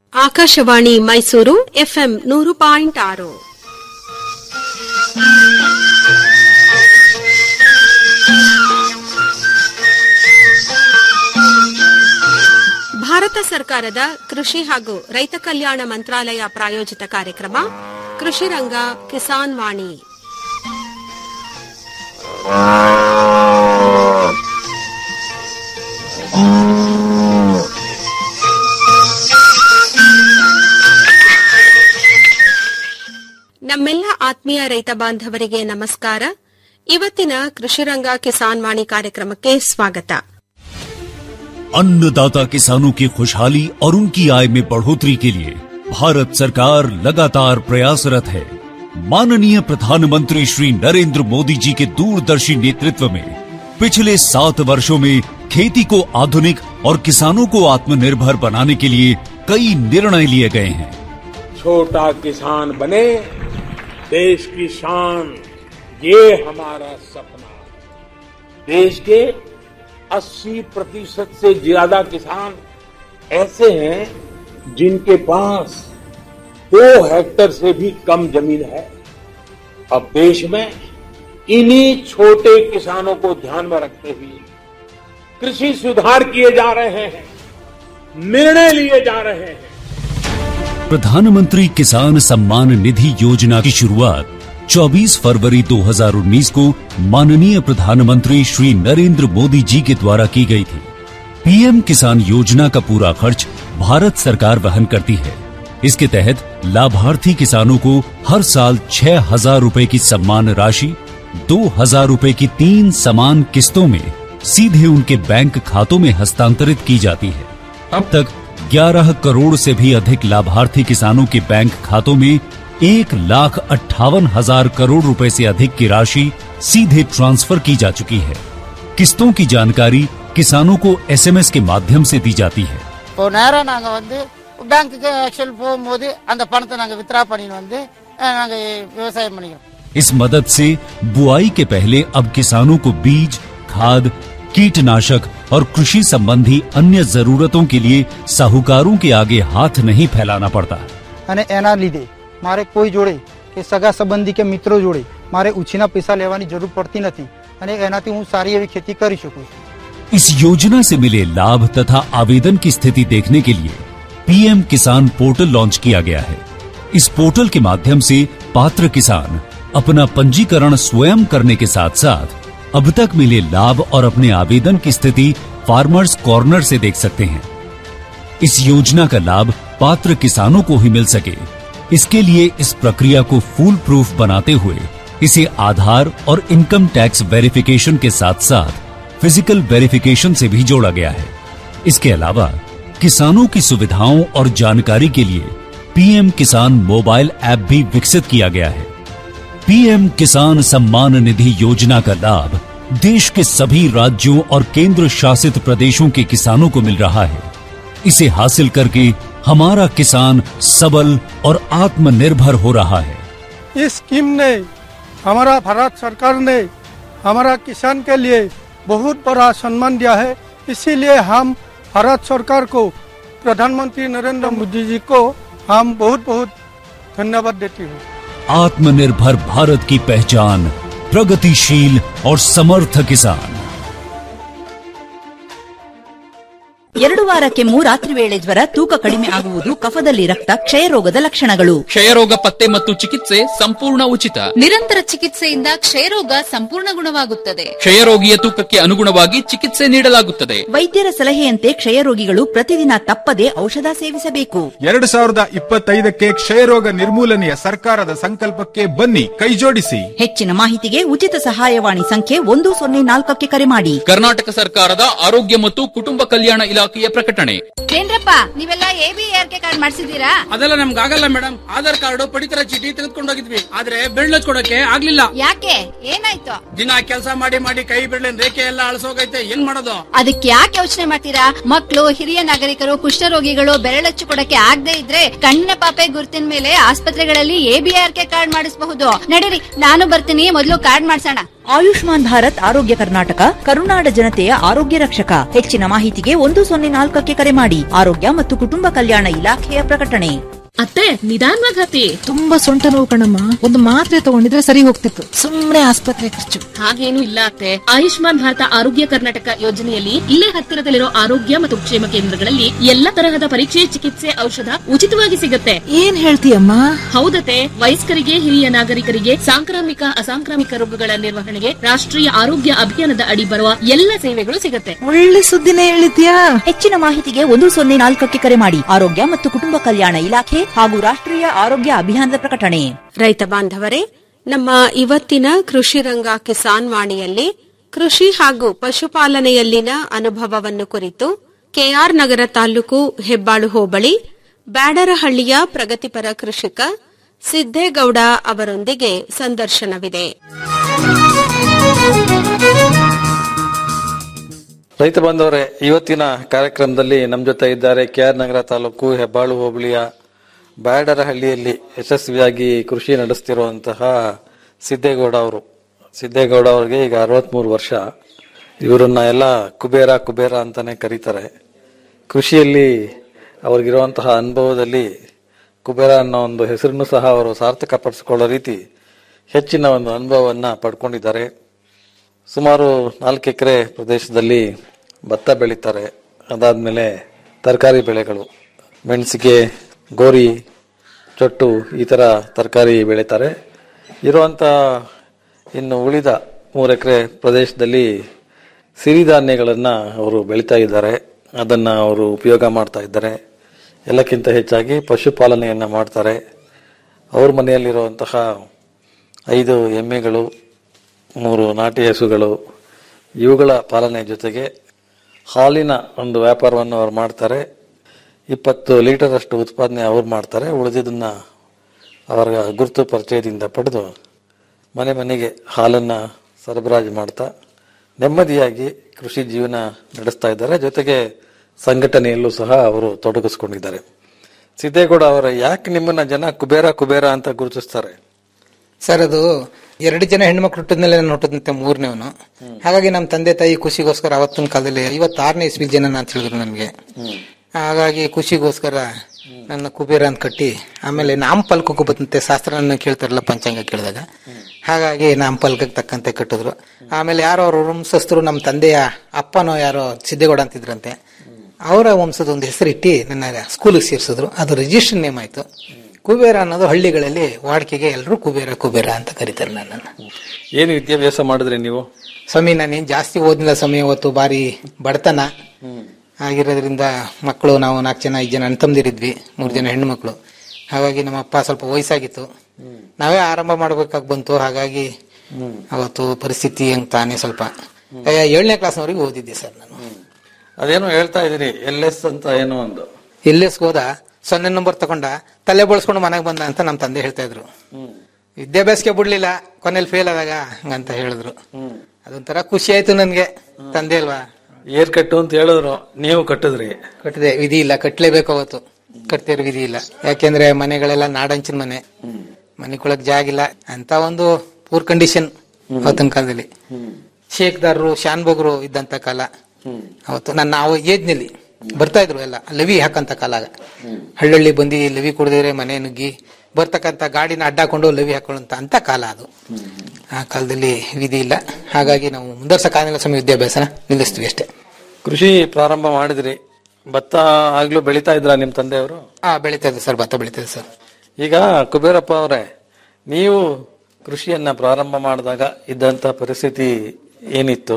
Akashvani Mysuru FM ನೂರು point ಆರು ಭಾರತ ಸರ್ಕಾರದ ಕೃಷಿ ಹಾಗೂ ರೈತ ಕಲ್ಯಾಣ ಮಂತ್ರಾಲಯ ಪ್ರಾಯೋಜಿತ ಕಾರ್ಯಕ್ರಮ ಕೃಷಿ ರಂಗ ಕಿಸಾನ್ ವಾಣಿ ನಮ್ಮೆಲ್ಲ ಆತ್ಮೀಯ ರೈತ ಬಾಂಧವರಿಗೆ ನಮಸ್ಕಾರ ಇವತ್ತಿನ ಕೃಷಿರಂಗ ಕಿಸಾನ್ ವಾಣಿ ಕಾರ್ಯಕ್ರಮಕ್ಕೆ ಸ್ವಾಗತ अन्नदाता किसानों की खुशहाली और उनकी आय में बढ़ोतरी के लिए भारत सरकार लगातार प्रयासरत है माननीय प्रधानमंत्री श्री नरेंद्र मोदी जी के दूरदर्शी नेतृत्व में पिछले सात वर्षों में खेती को आधुनिक और किसानों को आत्मनिर्भर बनाने के लिए कई निर्णय लिए गए हैं छोटा किसान बने देश की शान ये हमारा सपना देश के 80 प्रतिशत से ज्यादा किसान ऐसे हैं जिनके पास दो हेक्टर से भी कम जमीन है अब देश में इन्हीं छोटे किसानों को ध्यान में रखते हुए कृषि सुधार किए जा रहे हैं निर्णय लिए जा रहे हैं प्रधानमंत्री किसान सम्मान निधि योजना की शुरुआत 24 फरवरी 2019 को माननीय प्रधानमंत्री श्री नरेंद्र मोदी जी के द्वारा की गई थी पीएम किसान योजना का पूरा खर्च भारत सरकार वहन करती है इसके तहत लाभार्थी किसानों को हर साल छह हजार रूपए की सम्मान राशि दो हजार रूपए की तीन समान किस्तों में सीधे उनके बैंक खातों में हस्तांतरित की जाती है अब तक 11 करोड़ से भी अधिक लाभार्थी किसानों के बैंक खातों में एक लाख अट्ठावन हजार करोड़ रुपए से अधिक की राशि सीधे ट्रांसफर की जा चुकी है किस्तों की जानकारी किसानों को एसएमएस के माध्यम से दी जाती है இப்போ நேரா நாங்க வந்து பேங்க்குக்கு ஆக்சுவல் போகும்போது அந்த பணத்தை நாங்க வித்ரா பண்ணிட்டு வந்து அஹ், நாங்க விவசாயம் பண்ணிக்கிறோம் इस मदद से बुआई के पहले अब किसानों को बीज खाद कीटनाशक और कृषि संबंधी अन्य जरूरतों के लिए साहूकारों के आगे हाथ नहीं फैलाना पड़ता અને એના લીધે મારે કોઈ જોડે કે સગા સંબંધી કે મિત્રો જોડે મારે ઉછીના પૈસા લેવાની જરૂર પડતી નથી અને એનાથી હું સારી એવી ખેતી કરી શકું છું इस योजना से मिले लाभ तथा आवेदन की स्थिति देखने के लिए पीएम किसान पोर्टल लॉन्च किया गया है इस पोर्टल के माध्यम से पात्र किसान अपना पंजीकरण स्वयं करने के साथ साथ अब तक मिले लाभ और अपने आवेदन की स्थिति फार्मर्स कॉर्नर से देख सकते हैं इस योजना का लाभ पात्र किसानों को ही मिल सके इसके लिए इस प्रक्रिया को फूल प्रूफ बनाते हुए इसे आधार और इनकम टैक्स वेरिफिकेशन के साथ साथ फिजिकल वेरिफिकेशन से भी जोड़ा गया है इसके अलावा किसानों की सुविधाओं और जानकारी के लिए पीएम किसान मोबाइल ऐप भी विकसित किया गया है पीएम किसान सम्मान निधि योजना का लाभ देश के सभी राज्यों और केंद्र शासित प्रदेशों के किसानों को मिल रहा है इसे हासिल करके हमारा किसान सबल और आत्मनिर्भर हो रहा है इस स्कीम ने हमारा भारत सरकार ने हमारा किसान के लिए बहुत बड़ा सम्मान दिया है इसीलिए हम भारत सरकार को प्रधानमंत्री नरेंद्र मोदी जी को हम बहुत बहुत धन्यवाद देती हूँ आत्मनिर्भर भारत की पहचान प्रगतिशील और समर्थ किसान ಎರಡು ವಾರ ಕೆಮ್ಮು ರಾತ್ರಿ ವೇಳೆ ಜ್ವರ ತೂಕ ಕಡಿಮೆ ಆಗುವುದು ಕಫದಲ್ಲಿ ರಕ್ತ ಕ್ಷಯರೋಗದ ಲಕ್ಷಣಗಳು ಕ್ಷಯರೋಗ ಪತ್ತೆ ಮತ್ತು ಚಿಕಿತ್ಸೆ ಸಂಪೂರ್ಣ ಉಚಿತ ನಿರಂತರ ಚಿಕಿತ್ಸೆಯಿಂದ ಕ್ಷಯರೋಗ ಸಂಪೂರ್ಣ ಗುಣವಾಗುತ್ತದೆ ಕ್ಷಯರೋಗಿಯ ತೂಕಕ್ಕೆ ಅನುಗುಣವಾಗಿ ಚಿಕಿತ್ಸೆ ನೀಡಲಾಗುತ್ತದೆ ವೈದ್ಯರ ಸಲಹೆಯಂತೆ ಕ್ಷಯರೋಗಿಗಳು ಪ್ರತಿದಿನ ತಪ್ಪದೆ ಔಷಧ ಸೇವಿಸಬೇಕು ಎರಡು ಸಾವಿರದ ಇಪ್ಪತ್ತೈದಕ್ಕೆ ಕ್ಷಯರೋಗ ನಿರ್ಮೂಲನೆಯ ಸರ್ಕಾರದ ಸಂಕಲ್ಪಕ್ಕೆ ಬನ್ನಿ ಕೈಜೋಡಿಸಿ ಹೆಚ್ಚಿನ ಮಾಹಿತಿಗೆ ಉಚಿತ ಸಹಾಯವಾಣಿ ಸಂಖ್ಯೆ ಒಂದು ಸೊನ್ನೆ ನಾಲ್ಕಕ್ಕೆ ಕರೆ ಮಾಡಿ ಕರ್ನಾಟಕ ಸರ್ಕಾರದ ಆರೋಗ್ಯ ಮತ್ತು ಕುಟುಂಬ ಕಲ್ಯಾಣ ಇಲಾಖೆಯ ಪ್ರಕಟಣೆ ಏನ್ರಪ್ಪ ನೀವೆಲ್ಲ ಎಬಿ ಆರ್ ಕೆ ಕಾರ್ಡ್ ಮಾಡಿಸಿದೀರಾ ಅದೆಲ್ಲ ನಮ್ಗೆ ಆಗಲ್ಲ ಮೇಡಮ್ ಆಧಾರ್ ಕಾರ್ಡ್ ಪಡಿತರ ಚೀಟಿ ತೆಗೆದುಕೊಂಡು ಹೋಗಿದ್ವಿ ಆದ್ರೆ ಬೆರಳು ಕೊಡಕ್ಕೆ ಆಗ್ಲಿಲ್ಲ ಯಾಕೆ ಏನಾಯ್ತು ದಿನ ಕೆಲಸ ಮಾಡಿ ಮಾಡಿ ಕೈ ಬೆರಳಿನ ರೇಖೆ ಎಲ್ಲ ಅಳಸೋಗೈತೆ ಏನ್ ಮಾಡೋದು ಅದಕ್ಕೆ ಯಾಕೆ ಯೋಚನೆ ಮಾಡ್ತೀರಾ ಮಕ್ಕಳು ಹಿರಿಯ ನಾಗರಿಕರು ಕುಷ್ಠರೋಗಿಗಳು ಬೆರಳಚ್ಚು ಕೊಡಕ್ಕೆ ಆಗದೆ ಇದ್ರೆ ಕಣ್ಣಿನ ಪಾಪೆ ಗುರುತಿನ ಮೇಲೆ ಆಸ್ಪತ್ರೆಗಳಲ್ಲಿ ಎಬಿಆರ್ ಕೆ ಕಾರ್ಡ್ ಮಾಡಿಸಬಹುದು ನಡೀರಿ ನಾನು ಬರ್ತೀನಿ ಮೊದಲು ಕಾರ್ಡ್ ಮಾಡ್ಸೋಣ ಆಯುಷ್ಮಾನ್ ಭಾರತ್ ಆರೋಗ್ಯ ಕರ್ನಾಟಕ ಕರುನಾಡ ಜನತೆಯ ಆರೋಗ್ಯ ರಕ್ಷಕ ಹೆಚ್ಚಿನ ಮಾಹಿತಿಗೆ ಒಂದು ಸೊನ್ನೆ ನಾಲ್ಕಕ್ಕೆ ಕರೆ ಮಾಡಿ ಆರೋಗ್ಯ ಮತ್ತು ಕುಟುಂಬ ಕಲ್ಯಾಣ ಇಲಾಖೆಯ ಪ್ರಕಟಣೆ ಅತ್ತೆ ನಿಧಾನವಾಗಿ ಹತ್ತಿ ತುಂಬಾ ಸೊಂಟ ನೋವು ಕಣಮ್ಮ ಒಂದು ಮಾತ್ರೆ ತಗೊಂಡಿದ್ರೆ ಸರಿ ಹೋಗ್ತಿತ್ತು ಸುಮ್ನೆ ಆಸ್ಪತ್ರೆ ಖರ್ಚು ಹಾಗೇನು ಇಲ್ಲ ಅತ್ತೆ ಆಯುಷ್ಮಾನ್ ಭಾರತ ಆರೋಗ್ಯ ಕರ್ನಾಟಕ ಯೋಜನೆಯಲ್ಲಿ ಇಲ್ಲೇ ಹತ್ತಿರದಲ್ಲಿರೋ ಆರೋಗ್ಯ ಮತ್ತು ಕ್ಷೇಮ ಕೇಂದ್ರಗಳಲ್ಲಿ ಎಲ್ಲ ತರಹದ ಪರೀಕ್ಷೆ ಚಿಕಿತ್ಸೆ ಔಷಧ ಉಚಿತವಾಗಿ ಸಿಗುತ್ತೆ ಏನ್ ಹೇಳ್ತೀಯಮ್ಮ ಹೌದತೆ ವಯಸ್ಕರಿಗೆ ಹಿರಿಯ ನಾಗರಿಕರಿಗೆ ಸಾಂಕ್ರಾಮಿಕ ಅಸಾಂಕ್ರಾಮಿಕ ರೋಗಗಳ ನಿರ್ವಹಣೆಗೆ ರಾಷ್ಟ್ರೀಯ ಆರೋಗ್ಯ ಅಭಿಯಾನದ ಅಡಿ ಬರುವ ಎಲ್ಲ ಸೇವೆಗಳು ಸಿಗುತ್ತೆ ಒಳ್ಳೆ ಸುದ್ದಿನೇ ಹೇಳಿದ್ಯಾ ಹೆಚ್ಚಿನ ಮಾಹಿತಿಗೆ ಒಂದು ಸೊನ್ನೆ ನಾಲ್ಕಕ್ಕೆ ಕರೆ ಮಾಡಿ ಆರೋಗ್ಯ ಮತ್ತು ಕುಟುಂಬ ಕಲ್ಯಾಣ ಇಲಾಖೆ ಹಾಗೂ ರಾಷ್ಟ್ರೀಯ ಆರೋಗ್ಯ ಅಭಿಯಾನದ ಪ್ರಕಟಣೆ ರೈತ ಬಾಂಧವರೇ ನಮ್ಮ ಇವತ್ತಿನ ಕೃಷಿ ರಂಗ ಕಿಸಾನ್ ವಾಣಿಯಲ್ಲಿ ಕೃಷಿ ಹಾಗೂ ಪಶುಪಾಲನೆಯಲ್ಲಿನ ಅನುಭವವನ್ನು ಕುರಿತು ಕೆಆರ್ ನಗರ ತಾಲೂಕು ಹೆಬ್ಬಾಳು ಹೋಬಳಿ ಬ್ಯಾಡರಹಳ್ಳಿಯ ಪ್ರಗತಿಪರ ಕೃಷಿಕ ಸಿದ್ದೇಗೌಡ ಅವರೊಂದಿಗೆ ಸಂದರ್ಶನವಿದೆ ರೈತ ಬಾಂಧವರೇ ಇವತ್ತಿನ ಕಾರ್ಯಕ್ರಮದಲ್ಲಿ ನಮ್ಮ ಜೊತೆ ಇದ್ದಾರೆ ಕೆಆರ್ ನಗರ ತಾಲೂಕು ಹೆಬ್ಬಾಳು ಹೋಬಳಿಯ ಬ್ಯಾಡರಹಳ್ಳಿಯಲ್ಲಿ ಯಶಸ್ವಿಯಾಗಿ ಕೃಷಿ ನಡೆಸ್ತಿರುವಂತಹ ಸಿದ್ದೇಗೌಡ ಅವರು ಸಿದ್ದೇಗೌಡ ಅವರಿಗೆ ಈಗ ಅರವತ್ಮೂರು ವರ್ಷ ಇವರನ್ನ ಎಲ್ಲ ಕುಬೇರ ಕುಬೇರ ಅಂತಾನೆ ಕರೀತಾರೆ ಕೃಷಿಯಲ್ಲಿ ಅವ್ರಿಗಿರುವಂತಹ ಅನುಭವದಲ್ಲಿ ಕುಬೇರ ಅನ್ನೋ ಒಂದು ಹೆಸರನ್ನು ಸಹ ಅವರು ಸಾರ್ಥಕಪಡಿಸಿಕೊಳ್ಳೋ ರೀತಿ ಹೆಚ್ಚಿನ ಒಂದು ಅನುಭವವನ್ನ ಪಡ್ಕೊಂಡಿದ್ದಾರೆ ಸುಮಾರು ನಾಲ್ಕು ಎಕರೆ ಪ್ರದೇಶದಲ್ಲಿ ಭತ್ತ ಬೆಳೀತಾರೆ ಅದಾದ್ಮೇಲೆ ತರಕಾರಿ ಬೆಳೆಗಳು ಮೆಣಸಿಗೆ ಗೋರಿ ಚೊಟ್ಟು ಈ ಥರ ತರಕಾರಿ ಬೆಳೀತಾರೆ ಇರುವಂಥ ಇನ್ನು ಉಳಿದ ಮೂರು ಎಕರೆ ಪ್ರದೇಶದಲ್ಲಿ ಸಿರಿಧಾನ್ಯಗಳನ್ನು ಅವರು ಬೆಳೀತಾ ಇದ್ದಾರೆ ಅದನ್ನು ಅವರು ಉಪಯೋಗ ಮಾಡ್ತಾ ಇದ್ದಾರೆ ಎಲ್ಲಕ್ಕಿಂತ ಹೆಚ್ಚಾಗಿ ಪಶುಪಾಲನೆಯನ್ನು ಮಾಡ್ತಾರೆ ಅವ್ರ ಮನೆಯಲ್ಲಿರುವಂತಹ ಐದು ಎಮ್ಮೆಗಳು ಮೂರು ನಾಟಿ ಹಸುಗಳು ಇವುಗಳ ಪಾಲನೆ ಜೊತೆಗೆ ಹಾಲಿನ ಒಂದು ವ್ಯಾಪಾರವನ್ನು ಅವ್ರು ಮಾಡ್ತಾರೆ ಇಪ್ಪತ್ತು ಲೀಟರ್ ಅಷ್ಟು ಉತ್ಪಾದನೆ ಅವ್ರು ಮಾಡ್ತಾರೆ ಉಳಿದಿದ್ದನ್ನ ಅವರ ಗುರುತು ಪರಿಚಯದಿಂದ ಪಡೆದು ಮನೆ ಮನೆಗೆ ಹಾಲನ್ನು ಸರಬರಾಜು ಮಾಡ್ತಾ ನೆಮ್ಮದಿಯಾಗಿ ಕೃಷಿ ಜೀವನ ನಡೆಸ್ತಾ ಇದ್ದಾರೆ ಜೊತೆಗೆ ಸಂಘಟನೆಯಲ್ಲೂ ಸಹ ಅವರು ತೊಡಗಿಸ್ಕೊಂಡಿದ್ದಾರೆ ಸಿದ್ದೇಗೌಡ ಅವರ ಯಾಕೆ ನಿಮ್ಮನ್ನ ಜನ ಕುಬೇರ ಕುಬೇರ ಅಂತ ಗುರುತಿಸ್ತಾರೆ ಸರ್ ಅದು ಎರಡು ಜನ ಹೆಣ್ಮಕ್ಳು ಹುಟ್ಟಿದ್ಮೇಲೆ ನಾನು ಹುಟ್ಟಿದಂತೆ ಮೂರನೇವನು ಹಾಗಾಗಿ ನಮ್ಮ ತಂದೆ ತಾಯಿ ಖುಷಿಗೋಸ್ಕರ ಅವತ್ತಿನ ಕಾಲದಲ್ಲಿ ಐವತ್ತಾರನೇ ಇಸ್ವಿ ಜನ ಅಂತ ಹೇಳಿದ್ರು ನಮ್ಗೆ ಹಾಗಾಗಿ ಖುಷಿಗೋಸ್ಕರ ನನ್ನ ಕುಬೇರ ಅಂತ ಕಟ್ಟಿ ಆಮೇಲೆ ನಾಮಫಲಕಕ್ಕೂ ಬಂದಂತೆ ಶಾಸ್ತ್ರನ ಕೇಳ್ತಾರಲ್ಲ ಪಂಚಾಂಗ ಕೇಳಿದಾಗ ಹಾಗಾಗಿ ನಾಮಫಲಕಕ್ಕೆ ತಕ್ಕಂತೆ ಕಟ್ಟಿದ್ರು ಆಮೇಲೆ ಯಾರೋ ಅವ್ರ ವಂಶಸ್ಥರು ನಮ್ಮ ತಂದೆಯ ಅಪ್ಪನೋ ಯಾರೋ ಸಿದ್ದೇಗೌಡ ಅಂತಿದ್ರಂತೆ ಅವರ ವಂಶದ ಒಂದು ಹೆಸರಿಟ್ಟು ನನ್ನ ಸ್ಕೂಲಿಗೆ ಸೇರಿಸಿದ್ರು ಅದು ರಿಜಿಸ್ಟರ್ ನೇಮ್ ಆಯ್ತು ಕುಬೇರ ಅನ್ನೋದು ಹಳ್ಳಿಗಳಲ್ಲಿ ವಾಡಿಕೆಗೆ ಎಲ್ಲರೂ ಕುಬೇರ ಕುಬೇರ ಅಂತ ಕರೀತಾರೆ ನನ್ನನ್ನು ಏನು ವಿದ್ಯಾಭ್ಯಾಸ ಮಾಡಿದ್ರಿ ನೀವು ಸ್ವಾಮಿ ನಾನೇನ್ ಜಾಸ್ತಿ ಓದಿಲ್ಲ ಸ್ವಾಮಿ ಅವತ್ತು ಬಾರಿ ಬಡತನ ಆಗಿರೋದ್ರಿಂದ ಮಕ್ಕಳು ನಾವು ನಾಲ್ಕು ಜನ ಐದು ಜನ ಅಣ್ಣ ತಮ್ಮದಿರಿದ್ವಿ ಮೂರು ಜನ ಹೆಣ್ಣು ಮಕ್ಕಳು ಹಾಗಾಗಿ ನಮ್ಮ ಅಪ್ಪ ಸ್ವಲ್ಪ ವಯಸ್ಸಾಗಿತ್ತು ನಾವೇ ಆರಂಭ ಮಾಡ್ಬೇಕಾಗಿ ಬಂತು ಹಾಗಾಗಿ ಅವತ್ತು ಪರಿಸ್ಥಿತಿ ಹಂಗ್ ತಾನೇ ಸ್ವಲ್ಪ ಏಳನೇ ಕ್ಲಾಸ್ನವರೆಗೆ ಓದಿದ್ದೆ ಸರ್ ನಾನು ಅದೇನೋ ಹೇಳ್ತಾ ಇದೀರಿ ಎಲ್ ಎಸ್ ಅಂತ ಏನೋ ಒಂದು ಎಲ್ಲೆಸ್ ಹೋದ ಸೊನ್ನೆ ನಂಬರ್ ತಗೊಂಡ ತಲೆ ಬಳಸ್ಕೊಂಡು ಮನೆಗೆ ಬಂದ ಅಂತ ನಮ್ಮ ತಂದೆ ಹೇಳ್ತಾ ಇದ್ರು ವಿದ್ಯಾಭ್ಯಾಸಕ್ಕೆ ಬಿಡ್ಲಿಲ್ಲ ಕೊನೆಯಲ್ಲಿ ಫೇಲ್ ಆದಾಗ ಹಂಗಂತ ಹೇಳಿದ್ರು ಅದೊಂಥರ ಖುಷಿ ಆಯ್ತು ನನ್ಗೆ ತಂದೆ ಅಲ್ವಾ ಏರ್ ಕಟ್ಟು ಅಂತ ಹೇಳಿದ್ರು ನೀವು ಕಟ್ಟಿದ್ರಿ ಕಟ್ಟಿದೆ ವಿಧಿ ಇಲ್ಲ ಕಟ್ಲೇಬೇಕು ಅವತ್ತು ಕಟ್ತಿರೋ ವಿಧಿ ಇಲ್ಲ ಯಾಕೆಂದ್ರೆ ಮನೆಗಳೆಲ್ಲ ನಾಡಂಚಿನ ಮನೆ ಮನೆಗೊಳಗ್ ಜಾಗಿಲ್ಲ ಅಂತ ಒಂದು ಪೂರ್ ಕಂಡೀಷನ್ ಅವತ್ತಿನ ಕಾಲದಲ್ಲಿ ಶೇಖ್ದಾರರು ಶಾನ್ಭೋಗರು ಇದ್ದಂತ ಕಾಲ ಅವತ್ತು ನನ್ನ ನಾವು ಏಜ್ನಲ್ಲಿ ಬರ್ತಾ ಇದ್ರು ಎಲ್ಲ ಲವಿ ಹಾಕಂತ ಕಾಲ ಆಗ. ಹಳ್ಳಹಳ್ಳಿ ಬಂದು ಲವಿ ಕುಡಿದ್ರೆ ಮನೆ ನುಗ್ಗಿ ಬರ್ತಕ್ಕಂತ ಗಾಡಿನ ಅಡ್ಡಾಕೊಂಡು ಲವಿ ಹಾಕೊಳ್ಳುವಂತ ಅಂತ ಕಾಲ ಅದು ಆ ಕಾಲದಲ್ಲಿ ವಿಧಿ ಇಲ್ಲ ಹಾಗಾಗಿ ನಾವು ಮುಂದರ್ಸಕ್ಕಾಗಲ್ಲ ಸಮಯ ವಿದ್ಯಾಭ್ಯಾಸನ ನಿಲ್ಲಿಸ್ತೀವಿ ಅಷ್ಟೇ ಕೃಷಿ ಪ್ರಾರಂಭ ಮಾಡಿದ್ರಿ ಭತ್ತ ಆಗ್ಲೂ ಬೆಳಿತಾ ಇದ್ರ ನಿಮ್ ತಂದೆಯವರು ಆ ಬೆಳೀತಾ ಇದೆ ಸರ್ ಭತ್ತ ಬೆಳೀತಾ ಇದೆ ಸರ್ ಈಗ ಕುಬೇರಪ್ಪ ಅವರೇ ನೀವು ಕೃಷಿಯನ್ನ ಪ್ರಾರಂಭ ಮಾಡಿದಾಗ ಇದ್ದಂತ ಪರಿಸ್ಥಿತಿ ಏನಿತ್ತು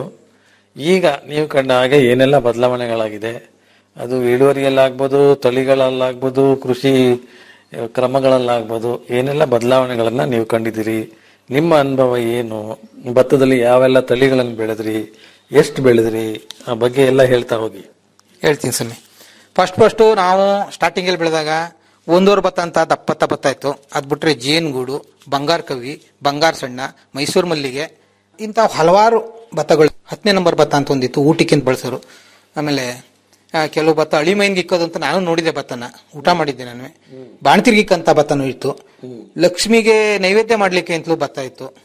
ಈಗ ನೀವು ಕಂಡ ಹಾಗೆ ಏನೆಲ್ಲ ಬದಲಾವಣೆಗಳಾಗಿದೆ ಅದು ಇಳುವರಿಯಲ್ಲಾಗ್ಬೋದು ತಳಿಗಳಲ್ಲಾಗ್ಬೋದು ಕೃಷಿ ಆ, ಕ್ರಮಗಳಲ್ಲಾಗ್ಬೋದು ಏನೆಲ್ಲ ಬದಲಾವಣೆಗಳನ್ನ ನೀವು ಕಂಡಿದ್ದೀರಿ ನಿಮ್ಮ ಅನುಭವ ಏನು ಭತ್ತದಲ್ಲಿ ಯಾವೆಲ್ಲ ತಳಿಗಳನ್ನು ಬೆಳೆದ್ರಿ ಎಷ್ಟು ಬೆಳೆದ್ರಿ ಆ ಬಗ್ಗೆ ಎಲ್ಲ ಹೇಳ್ತಾ ಹೋಗಿ ಹೇಳ್ತೀನಿ ಸ್ವಾಮಿ ಫಸ್ಟ್ ಫಸ್ಟ್ ನಾವು ಸ್ಟಾರ್ಟಿಂಗ್ ಅಲ್ಲಿ ಬೆಳೆದಾಗ ಒಂದೂವರೆ ಭತ್ತ ಅಂತ ದಪ್ಪತ್ತ ಭತ್ತ ಇತ್ತು ಅದ್ ಬಿಟ್ರೆ ಜೇನುಗೂಡು ಬಂಗಾರ ಕವಿ ಬಂಗಾರ ಸಣ್ಣ ಮೈಸೂರು ಮಲ್ಲಿಗೆ ಇಂಥ ಹಲವಾರು ಭತ್ತಗಳು ಹತ್ತನೇ ನಂಬರ್ ಭತ್ತ ಅಂತ ಒಂದಿತ್ತು ಊಟಕ್ಕಿಂತ ಬಳಸೋರು ಆಮೇಲೆ ಆ, ಕೆಲವು ಭತ್ತ ಅಳಿಮೈನ್ಗೆ ಇಕ್ಕೋದು ಅಂತ ನಾನು ನೋಡಿದೆ ಭತ್ತನ ಊಟ ಮಾಡಿದ್ದೆ ನಾನು ಬಾಣತಿರ್ಗಿಕ್ಕಂತ ಭತ್ತನೂ ಇತ್ತು ಲಕ್ಷ್ಮಿಗೆ ನೈವೇದ್ಯ ಮಾಡ್ಲಿಕ್ಕೆ ಅಂತಲೂ ಭತ್ತ ಇತ್ತು